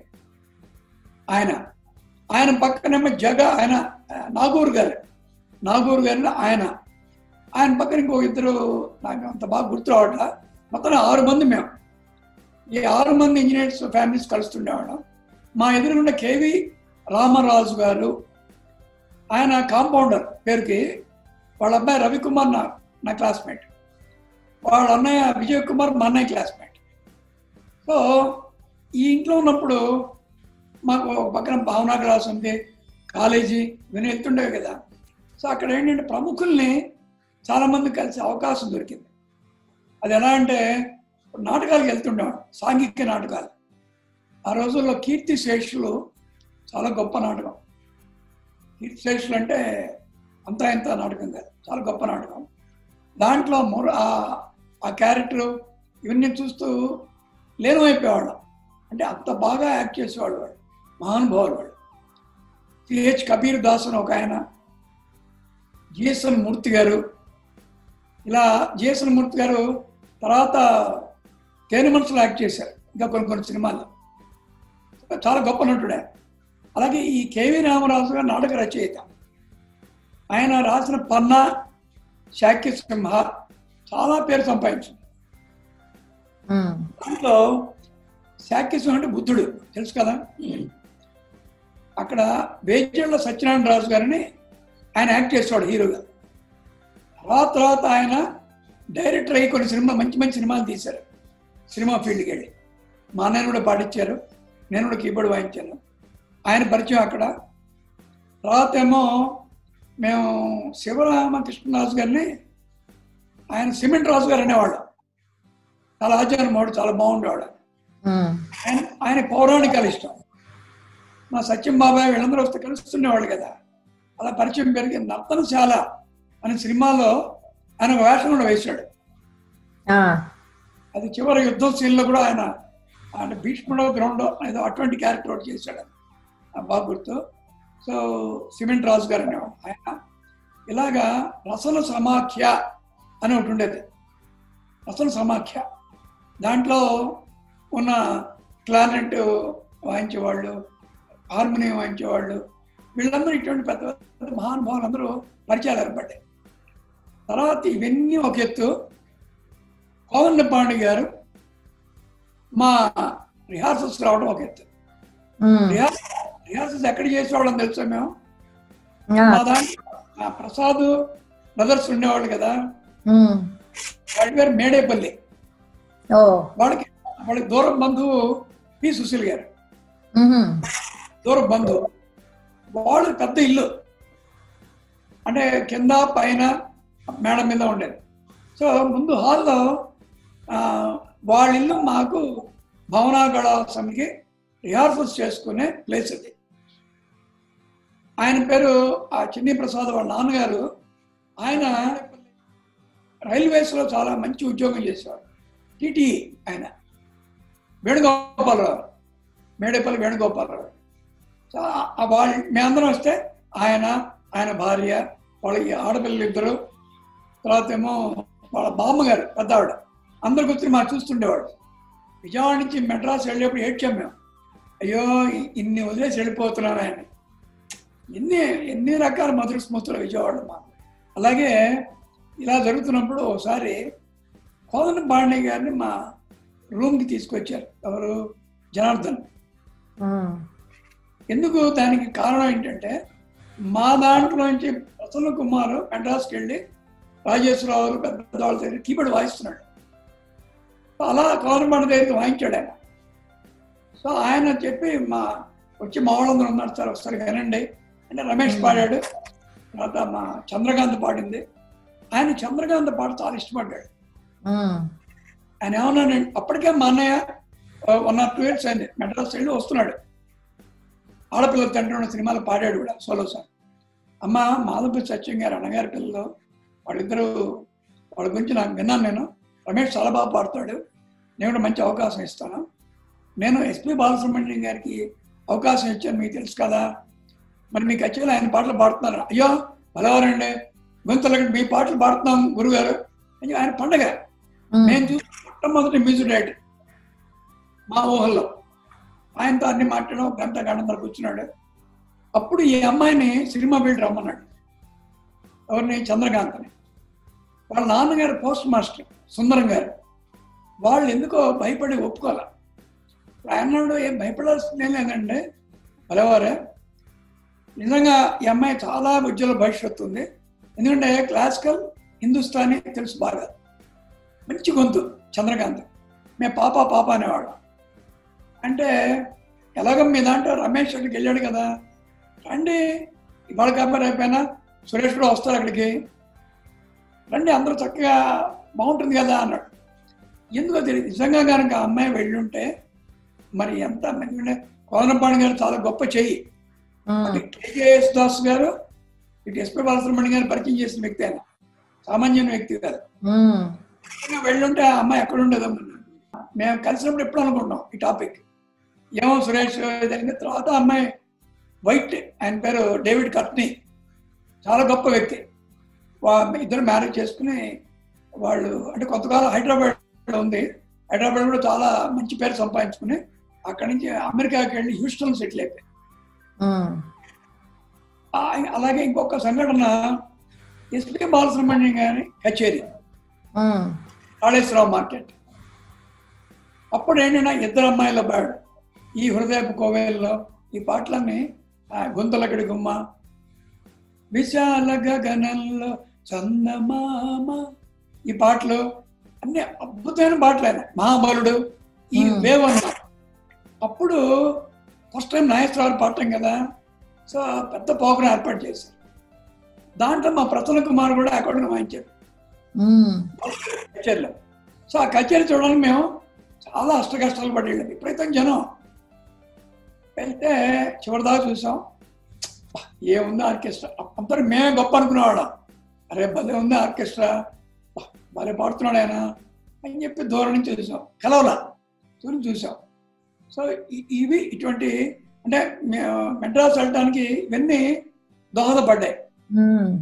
ఆయన ఆయన పక్కనేమో జగ ఆయన ఆ, నాగూర్ గారు నాగూర్ గారిని ఆయన ఆయన పక్కన ఇంకో ఇద్దరు నాకు అంత బాగా గుర్తు రావట్లా మొత్తం ఆరు మంది మేము ఈ ఆరు మంది ఇంజనీర్స్ ఫ్యామిలీస్ కలుస్తుండేవాళ్ళం మా ఎదురుగుండా కేవి రామరాజు గారు ఆయన కాంపౌండర్ పేరుకి వాళ్ళ అబ్బాయి రవికుమార్ నా నా క్లాస్మేట్ వాళ్ళ అన్నయ్య విజయ్ కుమార్ మా అన్నయ్య క్లాస్మేట్ సో ఈ ఇంట్లో ఉన్నప్పుడు మాకు ఒక పక్కన భావనా క్లాస్ ఉంది కాలేజీ ఇవన్నీ వెళ్తుండేవి కదా సో అక్కడ ఏంటంటే ప్రముఖుల్ని చాలామంది కలిసే అవకాశం దొరికింది అది ఎలా అంటే ఇప్పుడు నాటకాలకు వెళ్తుండేవాడు సాంఘిక నాటకాలు ఆ రోజుల్లో కీర్తి శేషులు చాలా గొప్ప నాటకం కీర్తిశేషులు అంటే అంతా ఇంత నాటకం కాదు చాలా గొప్ప నాటకం దాంట్లో మొర ఆ- ఆ క్యారెక్టర్ ఇవన్నీ చూస్తూ లీనమైపోయేవాళ్ళం అంటే అంత బాగా యాక్ట్ చేసేవాళ్ళు వాళ్ళు మహానుభావులు వాళ్ళు సిహెచ్ కబీర్ దాస్ అని ఒక ఆయన జిఎస్ఎన్ మూర్తి గారు ఇలా జిఎస్ఎన్ మూర్తి గారు తర్వాత తేనె మనసులో యాక్ట్ చేశారు ఇంకా కొన్ని కొన్ని సినిమాల్లో చాలా గొప్ప నటుడే అలాగే ఈ కేవి రామరాజు గారు నాటక రచయిత ఆయన రాసిన పన్నా శాక్య సింహ చాలా పేరు సంపాదించింది ఉమ్, దాంట్లో శాక్య సింహ అంటే బుద్ధుడు తెలుసు కదా అక్కడ వేజళ్ళ సత్యనారాయణ రాజు గారిని ఆయన యాక్ట్ చేసేవాడు హీరోగా తర్వాత తర్వాత ఆయన డైరెక్టర్ అయ్యి కొన్ని సినిమా మంచి మంచి సినిమాలు తీశారు సినిమా ఫీల్డ్కి వెళ్ళి మా నాన్న కూడా పాటించారు నేను కూడా కీబోర్డ్ వాయించాను ఆయన పరిచయం అక్కడ తర్వాత ఏమో మేము శివరామకృష్ణరాజు గారిని ఆయన సిమెంట్ రాజు గారు అనేవాళ్ళు చాలా ఆచార్యమోడు చాలా బాగుండేవాడు ఉమ్, ఆయన ఆయన పౌరాణికాలు ఇష్టం మా సత్యం బాబాయ్ వీళ్ళందరూ వస్తే కలుస్తుండేవాళ్ళు కదా అలా పరిచయం పెరిగి నర్తనశాల అనే సినిమాలో ఆయన ఒక వేషం కూడా వేశాడు ఆ, అది చివరి యుద్ధం సీన్లో కూడా ఆయన ఆయన భీష్ముడో గ్రౌండ్ ఏదో అటువంటి క్యారెక్టర్ ఒకటి చేశాడు ఆ బాగా గుర్తు సో సిమెంట్ రాజు గారు అనేవాడు ఆయన ఇలాగా రసల సమాఖ్య అని ఒకటి ఉండేది రసల సమాఖ్య దాంట్లో ఉన్న క్లారినెట్ వాయించేవాళ్ళు హార్మోనియం వాయించేవాళ్ళు వీళ్ళందరూ ఇటువంటి పెద్ద పెద్ద మహానుభావులు అందరూ పరిచయాలు ఏర్పడ్డాయి తర్వాత ఇవన్నీ ఒక ఎత్తు కోవన్న పాండే గారు మా రిహార్సల్స్ రావడం ఒక ఎత్తు ఉమ్, రిహార్సల్ రిహార్సల్స్ ఎక్కడ చేసేవాళ్ళం తెలుసా మేము ఆ, మా దాంట్లో ఆ ప్రసాద్ బ్రదర్స్ ఉండేవాళ్ళు కదా ఉమ్, వాడి పేరు మేడేపల్లి ఓ వాళ్ళకి వాళ్ళకి దూరం బంధువు పి సుశీల్ గారు ఉహుం, దూరం బంధువు వాళ్ళు పెద్ద ఇల్లు అంటే కింద పైన మేడ మీద ఉండేది సో ముందు హాల్లో వాళ్ళ ఇల్లు మాకు భవనా కళాశ్రమికి రిహార్సల్స్ చేసుకునే ప్లేస్ అది ఆయన పేరు ఆ చిన్ని ప్రసాద్ వాళ్ళ నాన్నగారు ఆయన రైల్వేస్లో చాలా మంచి ఉద్యోగం చేసేవాడు టీటీ ఆయన వేణుగోపాలరావు మేడేపల్లి వేణుగోపాలరావు సో ఆ వాళ్ళ మేమందరం వస్తే ఆయన ఆయన భార్య వాళ్ళ ఈ ఆడపిల్లలు ఇద్దరు తర్వాత ఏమో వాళ్ళ బామ్మగారు పెద్ద ఆవిడ అందరు కూర్చొని మాకు చూస్తుండేవాడు విజయవాడ నుంచి మెడ్రాస్ వెళ్ళేప్పుడు ఏడ్చాం మేము అయ్యో ఇ- ఇన్ని వదిలేసి వెళ్ళిపోతున్నాను ఆయన ఎన్ని ఎన్ని రకాల మధుర స్మృతులు విజయవాడలో మాకు అలాగే ఇలా జరుగుతున్నప్పుడు ఒకసారి కోదన పాండే గారిని మా రూమ్కి తీసుకొచ్చారు ఎవరు జనార్దన్ ఉమ్, ఎందుకు దానికి కారణం ఏంటంటే మా దాంట్లో నుంచి ప్రసన్న కుమార్ మెడ్రాస్కి వెళ్ళి రాజేశ్వరరావు పెద్ద పెద్ద వాళ్ళ దగ్గర కీబోర్డ్ వాయిస్తున్నాడు సో అలా కవర్మండ దగ్గరికి వాయించాడు ఆయన సో ఆయన చెప్పి మా వచ్చి మా వాళ్ళందరూ ఉన్నారు సార్ ఒకసారి వినండి అంటే రమేష్ పాడాడు తర్వాత మా చంద్రకాంత్ పాడింది ఆయన చంద్రకాంత్ పాట చాలా ఇష్టపడ్డాడు ఉమ్, ఆయన ఏమన్నాడు అప్పటికే మా అన్నయ్య వన్ ఆర్ టూ ఇయర్స్ అయింది మెడ్రాస్ వెళ్ళి వస్తున్నాడు ఆడపిల్లల తండ్రి ఉన్న సినిమాలు పాడాడు కూడా సోలో సార్ అమ్మ మాధవపతి సత్యం గారు అన్నగారి పిల్లలు వాళ్ళిద్దరూ వాళ్ళ గురించి నాకు విన్నాను నేను రమేష్ చాలా బాగా పాడతాడు నేను కూడా మంచి అవకాశం ఇస్తాను నేను ఎస్పి బాలసుబ్రహ్మణ్యం గారికి అవకాశం ఇచ్చాను మీకు తెలుసు కదా మరి మీకు వచ్చేలా ఆయన పాటలు పాడుతున్నారు అయ్యో బలవారండి గొంతులకి మీ పాటలు పాడుతున్నాం గురుగారు అయ్యో ఆయన పండగ ఉమ్, నేను చూసి మొట్టమొదటి మ్యూజిక్ డైరెక్టర్ మా ఊహల్లో ఆయనతో అన్ని మాట్లాడడం ఒక గంట గంటన్నర కూర్చున్నాడు అప్పుడు ఈ అమ్మాయిని సినిమా ఫీల్డ్ రమ్మన్నాడు ఎవరిని చంద్రకాంత్ని వాళ్ళ నాన్నగారు పోస్ట్ మాస్టర్ సుందరం గారు వాళ్ళు ఎందుకో భయపడి ఒప్పుకోవాలి ఆయన అన్నాడు ఏం భయపడాల్సింది ఏం లేదండి భలేవారే నిజంగా ఈ అమ్మాయి చాలా ఉజ్వల భవిష్యత్తు ఉంది ఎందుకంటే క్లాసికల్ హిందుస్థానీ తెలుసు బాగా మంచి గొంతు చంద్రకాంత్ మేము పాప పాప అనేవాడు అంటే ఎలాగ మీ దాంట్లో రమేష్ అక్కడికి వెళ్ళాడు కదా రండి ఇవాళ కాబట్టి అయిపోయినా సురేష్ కూడా వస్తారు అక్కడికి రండి అందరూ చక్కగా బాగుంటుంది కదా అన్నాడు ఎందుకో తెలియదు నిజంగా కనుక ఆ అమ్మాయి వెళ్ళుంటే మరి ఎంత మంచి కోదనపాణి గారు చాలా గొప్ప చెయ్యి ఉమ్, అంటే కేకేఎస్ దాస్ గారు ఇటు ఎస్పీ బాలసుబ్రహ్మణ్యం గారిని పరిచయం చేసిన వ్యక్తి ఆయన సామాన్యమైన వ్యక్తి కాదు ఉమ్, నిజంగా వెళ్ళుంటే ఆ అమ్మాయి ఎక్కడ ఉండేదమ్మా మేము కలిసినప్పుడు ఎప్పుడు అనుకుంటాం ఈ టాపిక్ ఏమో సురేష్ జరిగిన తర్వాత ఆ అమ్మాయి వైట్ ఆయన పేరు డేవిడ్ కట్నీ చాలా గొప్ప వ్యక్తి వా ఇద్దరు మ్యారేజ్ చేసుకుని వాళ్ళు అంటే కొంతకాలం హైదరాబాద్ ఉంది హైదరాబాద్ కూడా చాలా మంచి పేరు సంపాదించుకుని అక్కడి నుంచి అమెరికాకి వెళ్ళి హ్యూస్టన్ సెటిల్ అయిపోయి ఉమ్, అలాగే ఇంకొక సంఘటన ఎస్పీ బాలసుబ్రహ్మణ్యం గారి కచేరీ ఉమ్, కాళేశ్వరరావు మార్కెట్ అప్పుడు ఏంటంటే ఇద్దరు అమ్మాయిల బాడు ఈ హృదయపు కోవేల్లో ఈ పాటలన్నీ ఆ, గుంతలకడి గుమ్మ విశాల గగనంలో చందమామ ఈ పాటలు అన్ని అద్భుతమైన పాటలు ఆయన మహాబలుడు ఈ Hmm. వేవ్ అన్నమాట అప్పుడు ఫస్ట్ టైం నాగేశ్వరరావు పాడటం కదా సో పెద్ద ప్రోగ్రాం ఏర్పాటు చేశారు దాంట్లో మా ప్రసన్న కుమార్ కూడా అకార్డింగ్ వాయించారు ఉమ్, కచేరీలో సో ఆ కచేరీ చూడడానికి మేము చాలా అష్ట కష్టాలు పడి వెళ్ళింది విపరీతం జనం వెళ్తే చివరిదాకా చూసాం "అబ్బా, ఏముంది ఆర్కెస్ట్రా అందరూ మేమే గొప్ప అనుకునేవాళ్ళం అరే భలే ఉంది ఆర్కెస్ట్రా అబ్బా, భలే పాడుతున్నాడు ఆయన అని చెప్పి దూరం నుంచి చూసాం కలవలా దూరం చూసాం సో ఇ- ఇవి ఇటువంటి అంటే మే- మెడ్రాస్ వెళ్ళడానికి ఇవన్నీ దోహదపడ్డాయి ఉమ్.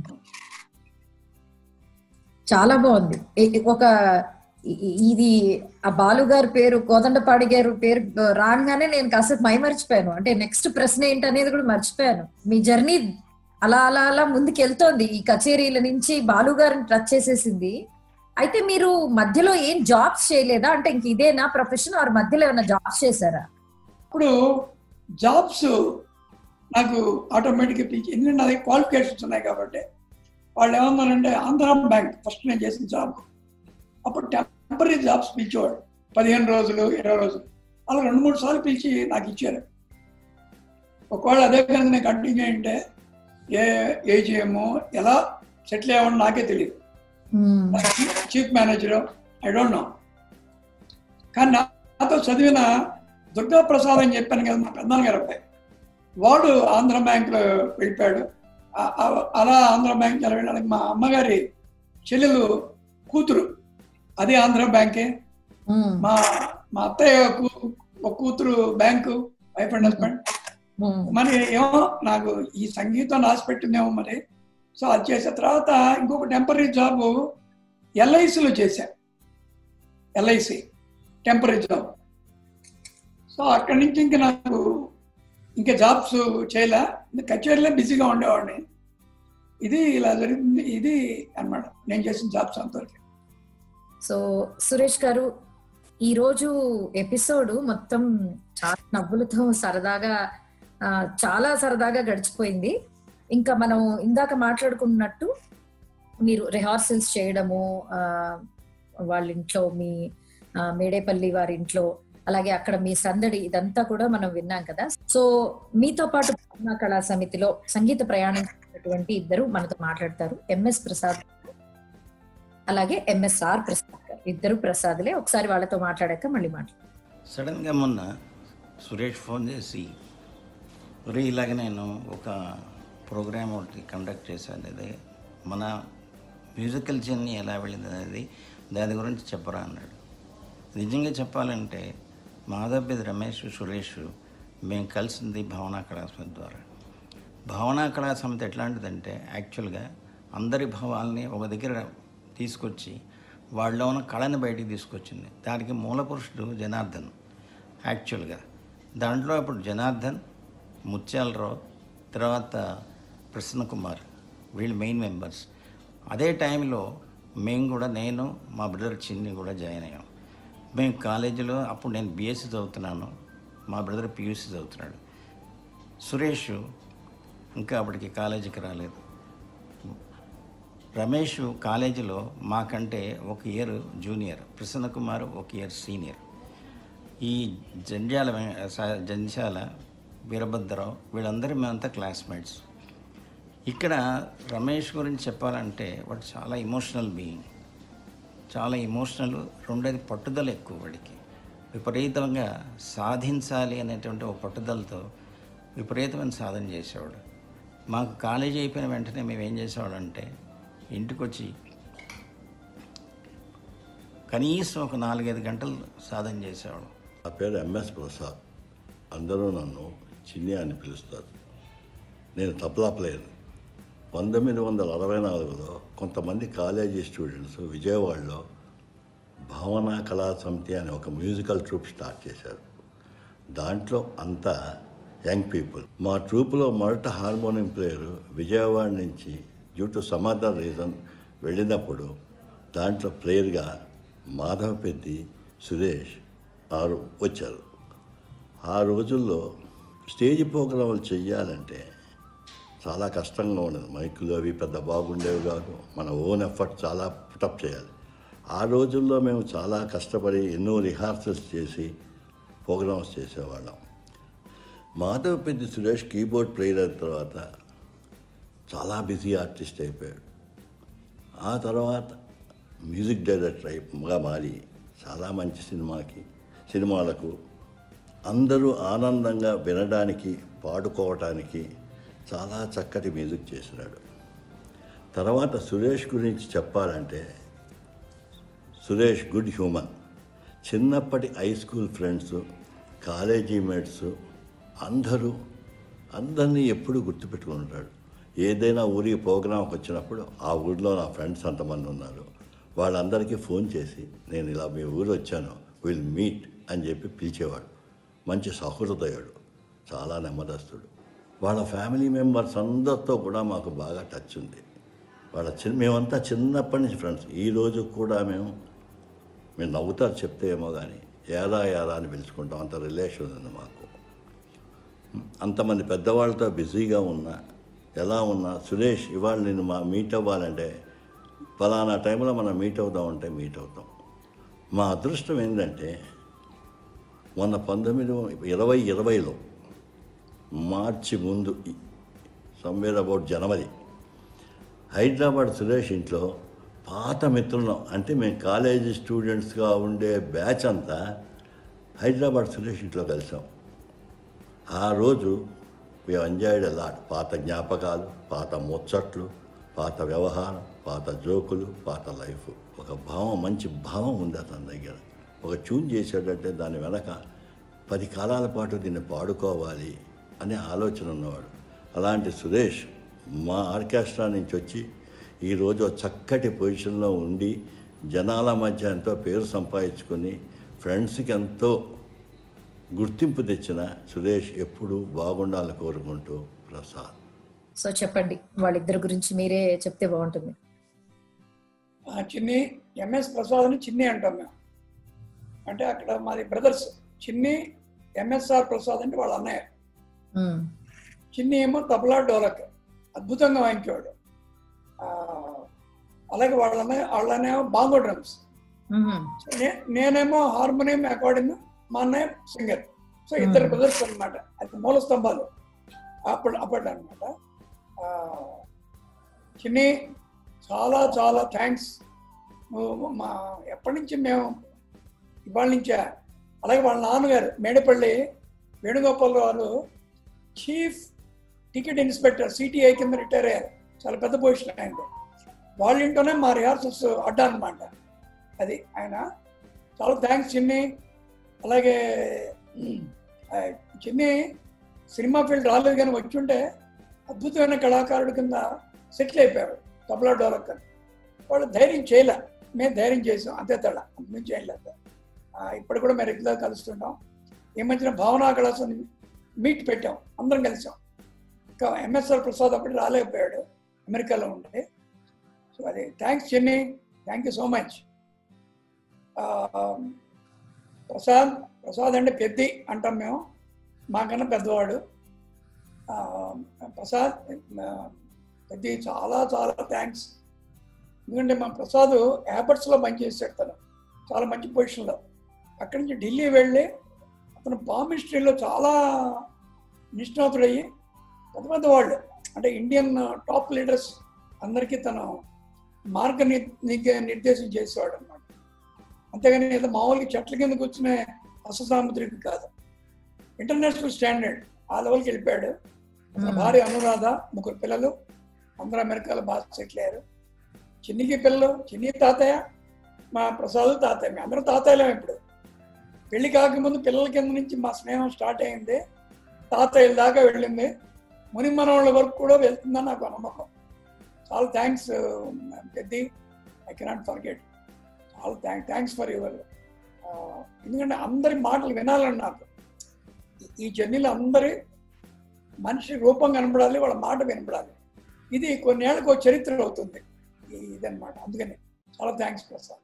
చాలా బాగుంది ఇ- ఇ- ఒక ఇ- ఇ- ఇది ఆ బాలు గారి పేరు కోదండపాడి గారి పేరు రాగానే నేను కాసేపు మై మర్చిపోయాను అంటే నెక్స్ట్ ప్రశ్న ఏంటనేది కూడా మర్చిపోయాను మీ జర్నీ అలా అలా అలా ముందుకు వెళ్తోంది ఈ కచేరీల నుంచి బాలు గారిని టచ్ చేసేసింది అయితే మీరు మధ్యలో ఏం జాబ్స్ చేయలేదా అంటే ఇంక ఇదేనా ప్రొఫెషన్ ఆర్ మధ్యలో ఏమైనా జాబ్స్ చేశారా ఇప్పుడు జాబ్స్ నాకు ఆటోమేటిక్గా పిలిచి ఎందుకంటే నా దగ్గర క్వాలిఫికేషన్స్ ఉన్నాయి కాబట్టి వాళ్ళు ఏమన్నారంటే ఆంధ్ర బ్యాంక్ ఫస్ట్ నేను చేసిన జాబ్ అప్పుడు టెంపరీ జాబ్స్ పిలిచేవాడు పదిహేను రోజులు ఇరవై రోజులు అలా రెండు మూడు సార్లు పిలిచి నాకు ఇచ్చారు ఒకవేళ అదే కనుక నేను కంటిన్యూ అయింటే ఏ ఏజిఎం ఎలా సెటిల్ అయ్యామని నాకే తెలియదు um, chief manager I don't know కానీ నాతో చదివిన దుర్గా ప్రసాద్ అని చెప్పాను కదా మా పెద్దనాన్న గారు అబ్బాయి వాడు ఆంధ్ర బ్యాంక్లో వెళ్ళిపోయాడు ఆ- ఆ- అలా ఆంధ్ర బ్యాంక్ ఎలా వెళ్ళడానికి మా అమ్మగారి చెల్లెలు కూతురు అది ఆంధ్ర బ్యాంకే ఉమ్, మా మా అత్తయ్య కూ- ఒక కూతురు bank wife and husband um, మరి ఏమో నాకు ఈ సంగీతం రాసి పెట్టిందేమో మరి సో అది చేసిన తర్వాత ఇంకొక టెంపరీ జాబ్ ఎల్ఐసిలో చేశా ఎల్ఐసి టెంపరీ జాబ్ సో అక్కడి నుంచి ఇంకా నాకు ఇంకా జాబ్స్ చేయలే ఇంకా కచేరీలో బిజీగా ఉండేవాడిని ఇది ఇలా జరిగింది ఇది అన్నమాట నేను చేసిన జాబ్స్ అంతవరకు సో సురేష్ గారు ఈ రోజు ఎపిసోడ్ మొత్తం చాలా నవ్వులతో సరదాగా ఆ, చాలా సరదాగా గడిచిపోయింది ఇంకా మనం ఇందాక మాట్లాడుకున్నట్టు మీరు రిహార్సల్స్ చేయడము ఆ, వాళ్ళ ఇంట్లో మీ ఆ, మేడేపల్లి వారి ఇంట్లో అలాగే అక్కడ మీ సందడి ఇదంతా కూడా మనం విన్నాం కదా సో మీతో పాటు భావనా కళా సమితిలో సంగీత ప్రయాణం చేసినటువంటి ఇద్దరు మనతో మాట్లాడతారు ఎంఎస్ ప్రసాద్ అలాగే ఎంఎస్ఆర్ ప్రసాద్ గారు ఇద్దరు ప్రసాద్లే ఒకసారి వాళ్ళతో మాట్లాడాక మళ్ళీ మాట్లాడు సడన్గా మొన్న సురేష్ ఫోన్ చేసి ఒరే ఇలాగ నేను ఒక ప్రోగ్రామ్ ఒకటి కండక్ట్ చేశాను అది మన మ్యూజికల్ జర్నీ ఎలా వెళ్ళింది అనేది దాని గురించి చెప్పరా అన్నాడు నిజంగా చెప్పాలంటే మాధవ్యది రమేష్ సురేష్ మేము కలిసింది భావనా కళాసమితి ద్వారా భావనా కళా సమితి ఎట్లాంటిదంటే యాక్చువల్గా అందరి భావాల్ని ఒక దగ్గర తీసుకొచ్చి వాళ్ళలో ఉన్న కళని బయటికి తీసుకొచ్చింది దానికి మూల పురుషుడు జనార్దన్ యాక్చువల్గా దాంట్లో ఇప్పుడు జనార్దన్ ముత్యాలరావు తర్వాత ప్రసన్న కుమార్ వీళ్ళు మెయిన్ మెంబర్స్ అదే టైంలో మేము కూడా నేను మా బ్రదర్ చిన్ని కూడా జాయిన్ అయ్యాం మేము కాలేజీలో అప్పుడు నేను బీఎస్సీ చదువుతున్నాను మా బ్రదర్ పియూసీ చదువుతున్నాడు సురేష్ ఇంకా అప్పటికి కాలేజీకి రాలేదు రమేష్ కాలేజీలో మాకంటే ఒక ఇయర్ జూనియర్ ప్రసన్న కుమార్ ఒక ఇయర్ సీనియర్ ఈ జంజాల వెం- స- జంజాల వీరభద్రరావు వీళ్ళందరూ మేమంతా క్లాస్మేట్స్ ఇక్కడ రమేష్ గురించి చెప్పాలంటే వాడు చాలా ఇమోషనల్ బీయింగ్ చాలా ఇమోషనల్ రెండోది పట్టుదల ఎక్కువ వాడికి విపరీతంగా సాధించాలి అనేటువంటి ఒక పట్టుదలతో విపరీతమైన సాధన చేసేవాడు మాకు కాలేజీ అయిపోయిన వెంటనే మేము ఏం చేసేవాడంటే ఇంటికి వచ్చి కనీసం ఒక నాలుగైదు గంటలు సాధన చేసేవాడు నా పేరు ఎంఎస్ ప్రసాద్ అందరూ నన్ను చిన్ని అని పిలుస్తారు నేను తబలా ప్లేయర్ పంతొమ్మిది వందల అరవై నాలుగులో కొంతమంది కాలేజీ స్టూడెంట్స్ విజయవాడలో భావన కళా సమితి అనే ఒక మ్యూజికల్ ట్రూప్ స్టార్ట్ చేశారు దాంట్లో అంతా యంగ్ పీపుల్ మా ట్రూప్లో మొదట హార్మోనియం ప్లేయరు విజయవాడ నుంచి due to some other reason వెళ్ళినప్పుడు దాంట్లో ప్లేయర్గా మాధవ పెద్ది సురేష్ ఆరు వచ్చారు ఆ రోజుల్లో స్టేజ్ ప్రోగ్రాములు చెయ్యాలంటే చాలా కష్టంగా ఉండేది మైకులు అవి పెద్ద బాగుండేవి కాదు మన ఓన్ ఎఫర్ట్ చాలా పుటప్ చేయాలి ఆ రోజుల్లో మేము చాలా కష్టపడి ఎన్నో రిహార్సల్స్ చేసి ప్రోగ్రామ్స్ చేసేవాళ్ళం మాధవ్ పెద్ది సురేష్ కీబోర్డ్ ప్లేయర్ అయిన తర్వాత చాలా బిజీ ఆర్టిస్ట్ అయిపోయాడు ఆ తర్వాత మ్యూజిక్ డైరెక్టర్ అయిగా మారి చాలా మంచి సినిమాకి సినిమాలకు అందరూ ఆనందంగా వినడానికి పాడుకోవటానికి చాలా చక్కటి మ్యూజిక్ చేసినాడు తర్వాత సురేష్ గురించి చెప్పాలంటే సురేష్ గుడ్ హ్యూమన్ చిన్నప్పటి high school friends college mates అందరూ అందరినీ ఎప్పుడూ గుర్తుపెట్టుకుంటాడు ఏదైనా ఊరికి ప్రోగ్రాంకి వచ్చినప్పుడు ఆ ఊరిలో నా ఫ్రెండ్స్ అంతమంది ఉన్నారు వాళ్ళందరికీ ఫోన్ చేసి నేను ఇలా మీ ఊరు వచ్చాను విల్ మీట్ అని చెప్పి పిలిచేవాడు మంచి సహృదయుడు చాలా నెమ్మదస్తుడు వాళ్ళ ఫ్యామిలీ మెంబర్స్ అందరితో కూడా మాకు బాగా టచ్ ఉంది వాళ్ళ చిన్న మేమంతా చిన్నప్పటి నుంచి ఫ్రెండ్స్ ఈ రోజు కూడా మేము మీరు నవ్వుతారు చెప్తే ఏమో కానీ ఏరా ఏరా అని పిలుచుకుంటాం అంత రిలేషన్ ఉంది మాకు అంతమంది పెద్దవాళ్ళతో బిజీగా ఉన్నా ఎలా ఉన్నా సురేష్ ఇవాళ నేను మా మీట్ అవ్వాలంటే ఫలానా టైంలో మనం మీట్ అవుదామంటే మీట్ అవుతాం మా అదృష్టం ఏంటంటే మొన్న పంతొమ్మిది ఇరవై ఇరవైలో మార్చి ముందు somewhere about January Hyderabad Suresh ఇంట్లో పాత మిత్రులం అంటే మేము కాలేజీ స్టూడెంట్స్గా ఉండే బ్యాచ్ అంతా హైదరాబాద్ సురేష్ ఇంట్లో కలిసాం ఆ రోజు మేము ఎంజాయ్డ్ లాట్ పాత జ్ఞాపకాలు పాత ముచ్చట్లు పాత వ్యవహారం పాత జోకులు పాత లైఫ్ ఒక భావం మంచి భావం ఉంది అతని దగ్గర ఒక ట్యూన్ చేసేటంటే దాని వెనక పది కాలాల పాటు దీన్ని పాడుకోవాలి అనే ఆలోచన ఉన్నవాడు అలాంటి సురేష్ మా ఆర్కెస్ట్రా నుంచి వచ్చి ఈరోజు ఒక చక్కటి పొజిషన్లో ఉండి జనాల మధ్య ఎంతో పేరు సంపాదించుకొని ఫ్రెండ్స్కి ఎంతో గుర్తింపు తెచ్చిన సురేష్ ఎప్పుడూ బాగుండాలని కోరుకుంటూ ప్రసాద్ సో చెప్పండి వాళ్ళిద్దరి గురించి మీరే చెప్తే బాగుంటుంది ఆ చిన్ని ఎంఎస్ ప్రసాద్ అని చిన్ని అంటాం మేము అంటే అక్కడ మాది బ్రదర్స్ చిన్ని ఎంఎస్ఆర్ ప్రసాద్ అంటే వాళ్ళ అన్నయ్య ఉమ్, చిన్ని ఏమో తబలా డోలక్ అద్భుతంగా వాయించేవాడు ఆ, అలాగే వాళ్ళ అన్నయ్య వాళ్ళ అన్నయ్య బాంగో డ్రమ్స్ ఉమ్, నే- నేనేమో హార్మోనియం అకార్డింగ్ మా అన్నయ్య సింగర్ సో ఇద్దరు Hmm. బ్రదర్స్ అన్నమాట అది మూల స్తంభాలు అప్పుడు అప్పటి అనమాట చిన్ని చాలా చాలా థ్యాంక్స్ నువ్వు మా ఎప్పటి నుంచి మేము ఇవాళ నుంచే అలాగే వాళ్ళ నాన్నగారు Medapalli Venugopal garu chief ticket inspector CTI కింద రిటైర్ అయ్యారు చాలా పెద్ద పొజిషన్ అయింది వాళ్ళ ఇంట్లోనే మా రిహార్సల్స్ అడ్డా అనమాట అది ఆయన చాలా థ్యాంక్స్ చిన్ని అలాగే ఆ, చిన్ని సినిమా ఫీల్డ్ రాలేదు కానీ వచ్చి ఉంటే అద్భుతమైన కళాకారుడి కింద సెటిల్ అయిపోయారు తబలా డోలక్ అని వాళ్ళు ధైర్యం చేయలే మేము ధైర్యం చేసాం అంతే తేడా అంతమించి ఏం లేదు ఆ, ఇప్పుడు కూడా మేము రెగ్యులర్ కలుస్తుంటాం ఈ మధ్యన భావనా కళాశాల మీట్ పెట్టాం అందరం కలిసాం ఇంకా ఎంఎస్ఆర్ ప్రసాద్ అప్పుడు రాలేకపోయాడు అమెరికాలో ఉంటే సో అది థ్యాంక్స్ చెన్ని thank you so much Prasad Prasad అంటే పెద్ది అంటాం మేము మాకన్నా పెద్దవాడు ఆ, ప్రసాద్ ఆ, పెద్ది చాలా చాలా థ్యాంక్స్ ఎందుకంటే మా ప్రసాద్ యాపర్స్లో పనిచేసాడు తను చాలా మంచి పొజిషన్లో అక్కడి నుంచి ఢిల్లీ వెళ్ళి అతను బాంబ్ హిస్టరీలో చాలా నిష్ణాతుడయ్యి పెద్ద పెద్ద వాళ్ళు అంటే ఇండియన్ టాప్ లీడర్స్ అందరికీ తను మార్గ ని- ని- నిర్దేశం చేసేవాడు అనమాట అంతేగాని ఏదో మామూలుగా చెట్ల కింద కూర్చునే అససాముద్రిక కాదు ఇంటర్నేషనల్ స్టాండర్డ్ ఆ లెవెల్కి వెళ్ళిపోయాడు అతని మ్మ్. భార్య అనురాధ ముగ్గురు పిల్లలు అందరూ అమెరికాలో బాగా సెటిల్ అయ్యారు చిన్నికి పిల్లలు చిన్ని తాతయ్య మా ప్రసాద్ తాతయ్య మేము అందరం తాతయ్యలేం ఇప్పుడు పెళ్లి కాకముందు పిల్లల కింద నుంచి మా స్నేహం స్టార్ట్ అయింది తాతయ్యల దాకా వెళ్ళింది ముని మనవాళ్ళ వరకు కూడా వెళ్తుందని నాకు నమ్మకం చాలా thanks Peddi I cannot forget చాలా థ్యాంక్ థ్యాంక్స్ ఫర్ యువర్ ఎందుకంటే అందరి మాటలు వినాలని నాకు ఈ- ఈ జర్నీలో అందరి మనిషి రూపం కనపడాలి వాళ్ళ మాట వినపడాలి ఇది కొన్నేళ్ళకు ఒక చరిత్ర అవుతుంది ఈ- ఇదన్నమాట అందుకని చాలా thanks Prasad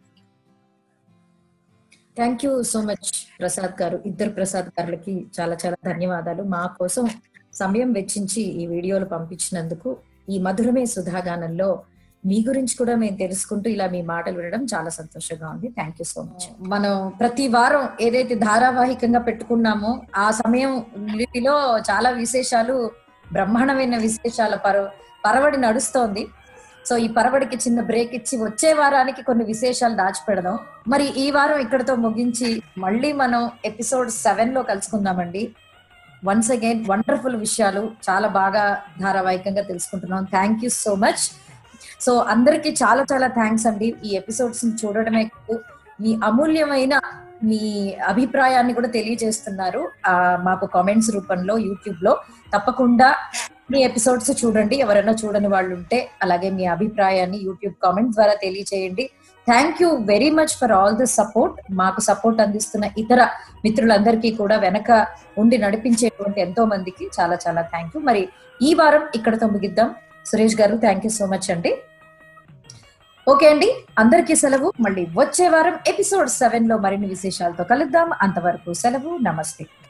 thank you so much Prasad garu ఇద్దరు ప్రసాద్ గారులకి చాలా చాలా ధన్యవాదాలు మా కోసం సమయం వెచ్చించి ఈ వీడియోలు పంపించినందుకు ఈ మధురమే సుధాగానంలో మీ గురించి కూడా మేము తెలుసుకుంటూ ఇలా మీ మాటలు వినడం చాలా సంతోషంగా ఉంది థ్యాంక్ యూ సో మచ్ మనం ప్రతి వారం ఏదైతే ధారావాహికంగా పెట్టుకున్నామో ఆ సమయంలో చాలా విశేషాలు బ్రహ్మాండమైన విశేషాల పర పరవడి నడుస్తోంది సో ఈ పరవడికి చిన్న బ్రేక్ ఇచ్చి వచ్చే వారానికి కొన్ని విశేషాలు దాచిపెడదాం మరి ఈ వారం ఇక్కడతో ముగించి మళ్ళీ మనం ఎపిసోడ్ సెవెన్ లో కలుసుకుందామండి వన్స్ అగైన్ వండర్ఫుల్ విషయాలు చాలా బాగా ధారావాహికంగా తెలుసుకుంటున్నాం thank you so much so అందరికి చాలా చాలా థ్యాంక్స్ అండి ఈ ఎపిసోడ్స్ ని చూడడమే కాదు మీ అమూల్యమైన మీ అభిప్రాయాన్ని కూడా తెలియజేస్తున్నారు ఆ, మాకు కామెంట్స్ రూపంలో యూట్యూబ్ లో తప్పకుండా మీ ఎపిసోడ్స్ చూడండి ఎవరైనా చూడని వాళ్ళు ఉంటే అలాగే మీ అభిప్రాయాన్ని యూట్యూబ్ కామెంట్ ద్వారా తెలియజేయండి thank you very much for all the support మాకు సపోర్ట్ అందిస్తున్న ఇతర మిత్రులందరికీ కూడా వెనక ఉండి నడిపించేటువంటి ఎంతో మందికి చాలా చాలా థ్యాంక్ యూ మరి ఈ వారం ఇక్కడతో ముగిద్దాం Suresh garu thank you so much అండి ఓకే అండి అందరికీ సెలవు మళ్ళీ వచ్చే వారం ఎపిసోడ్ సెవెన్ లో మరిన్ని విశేషాలతో కలుద్దాం అంతవరకు సెలవు నమస్తే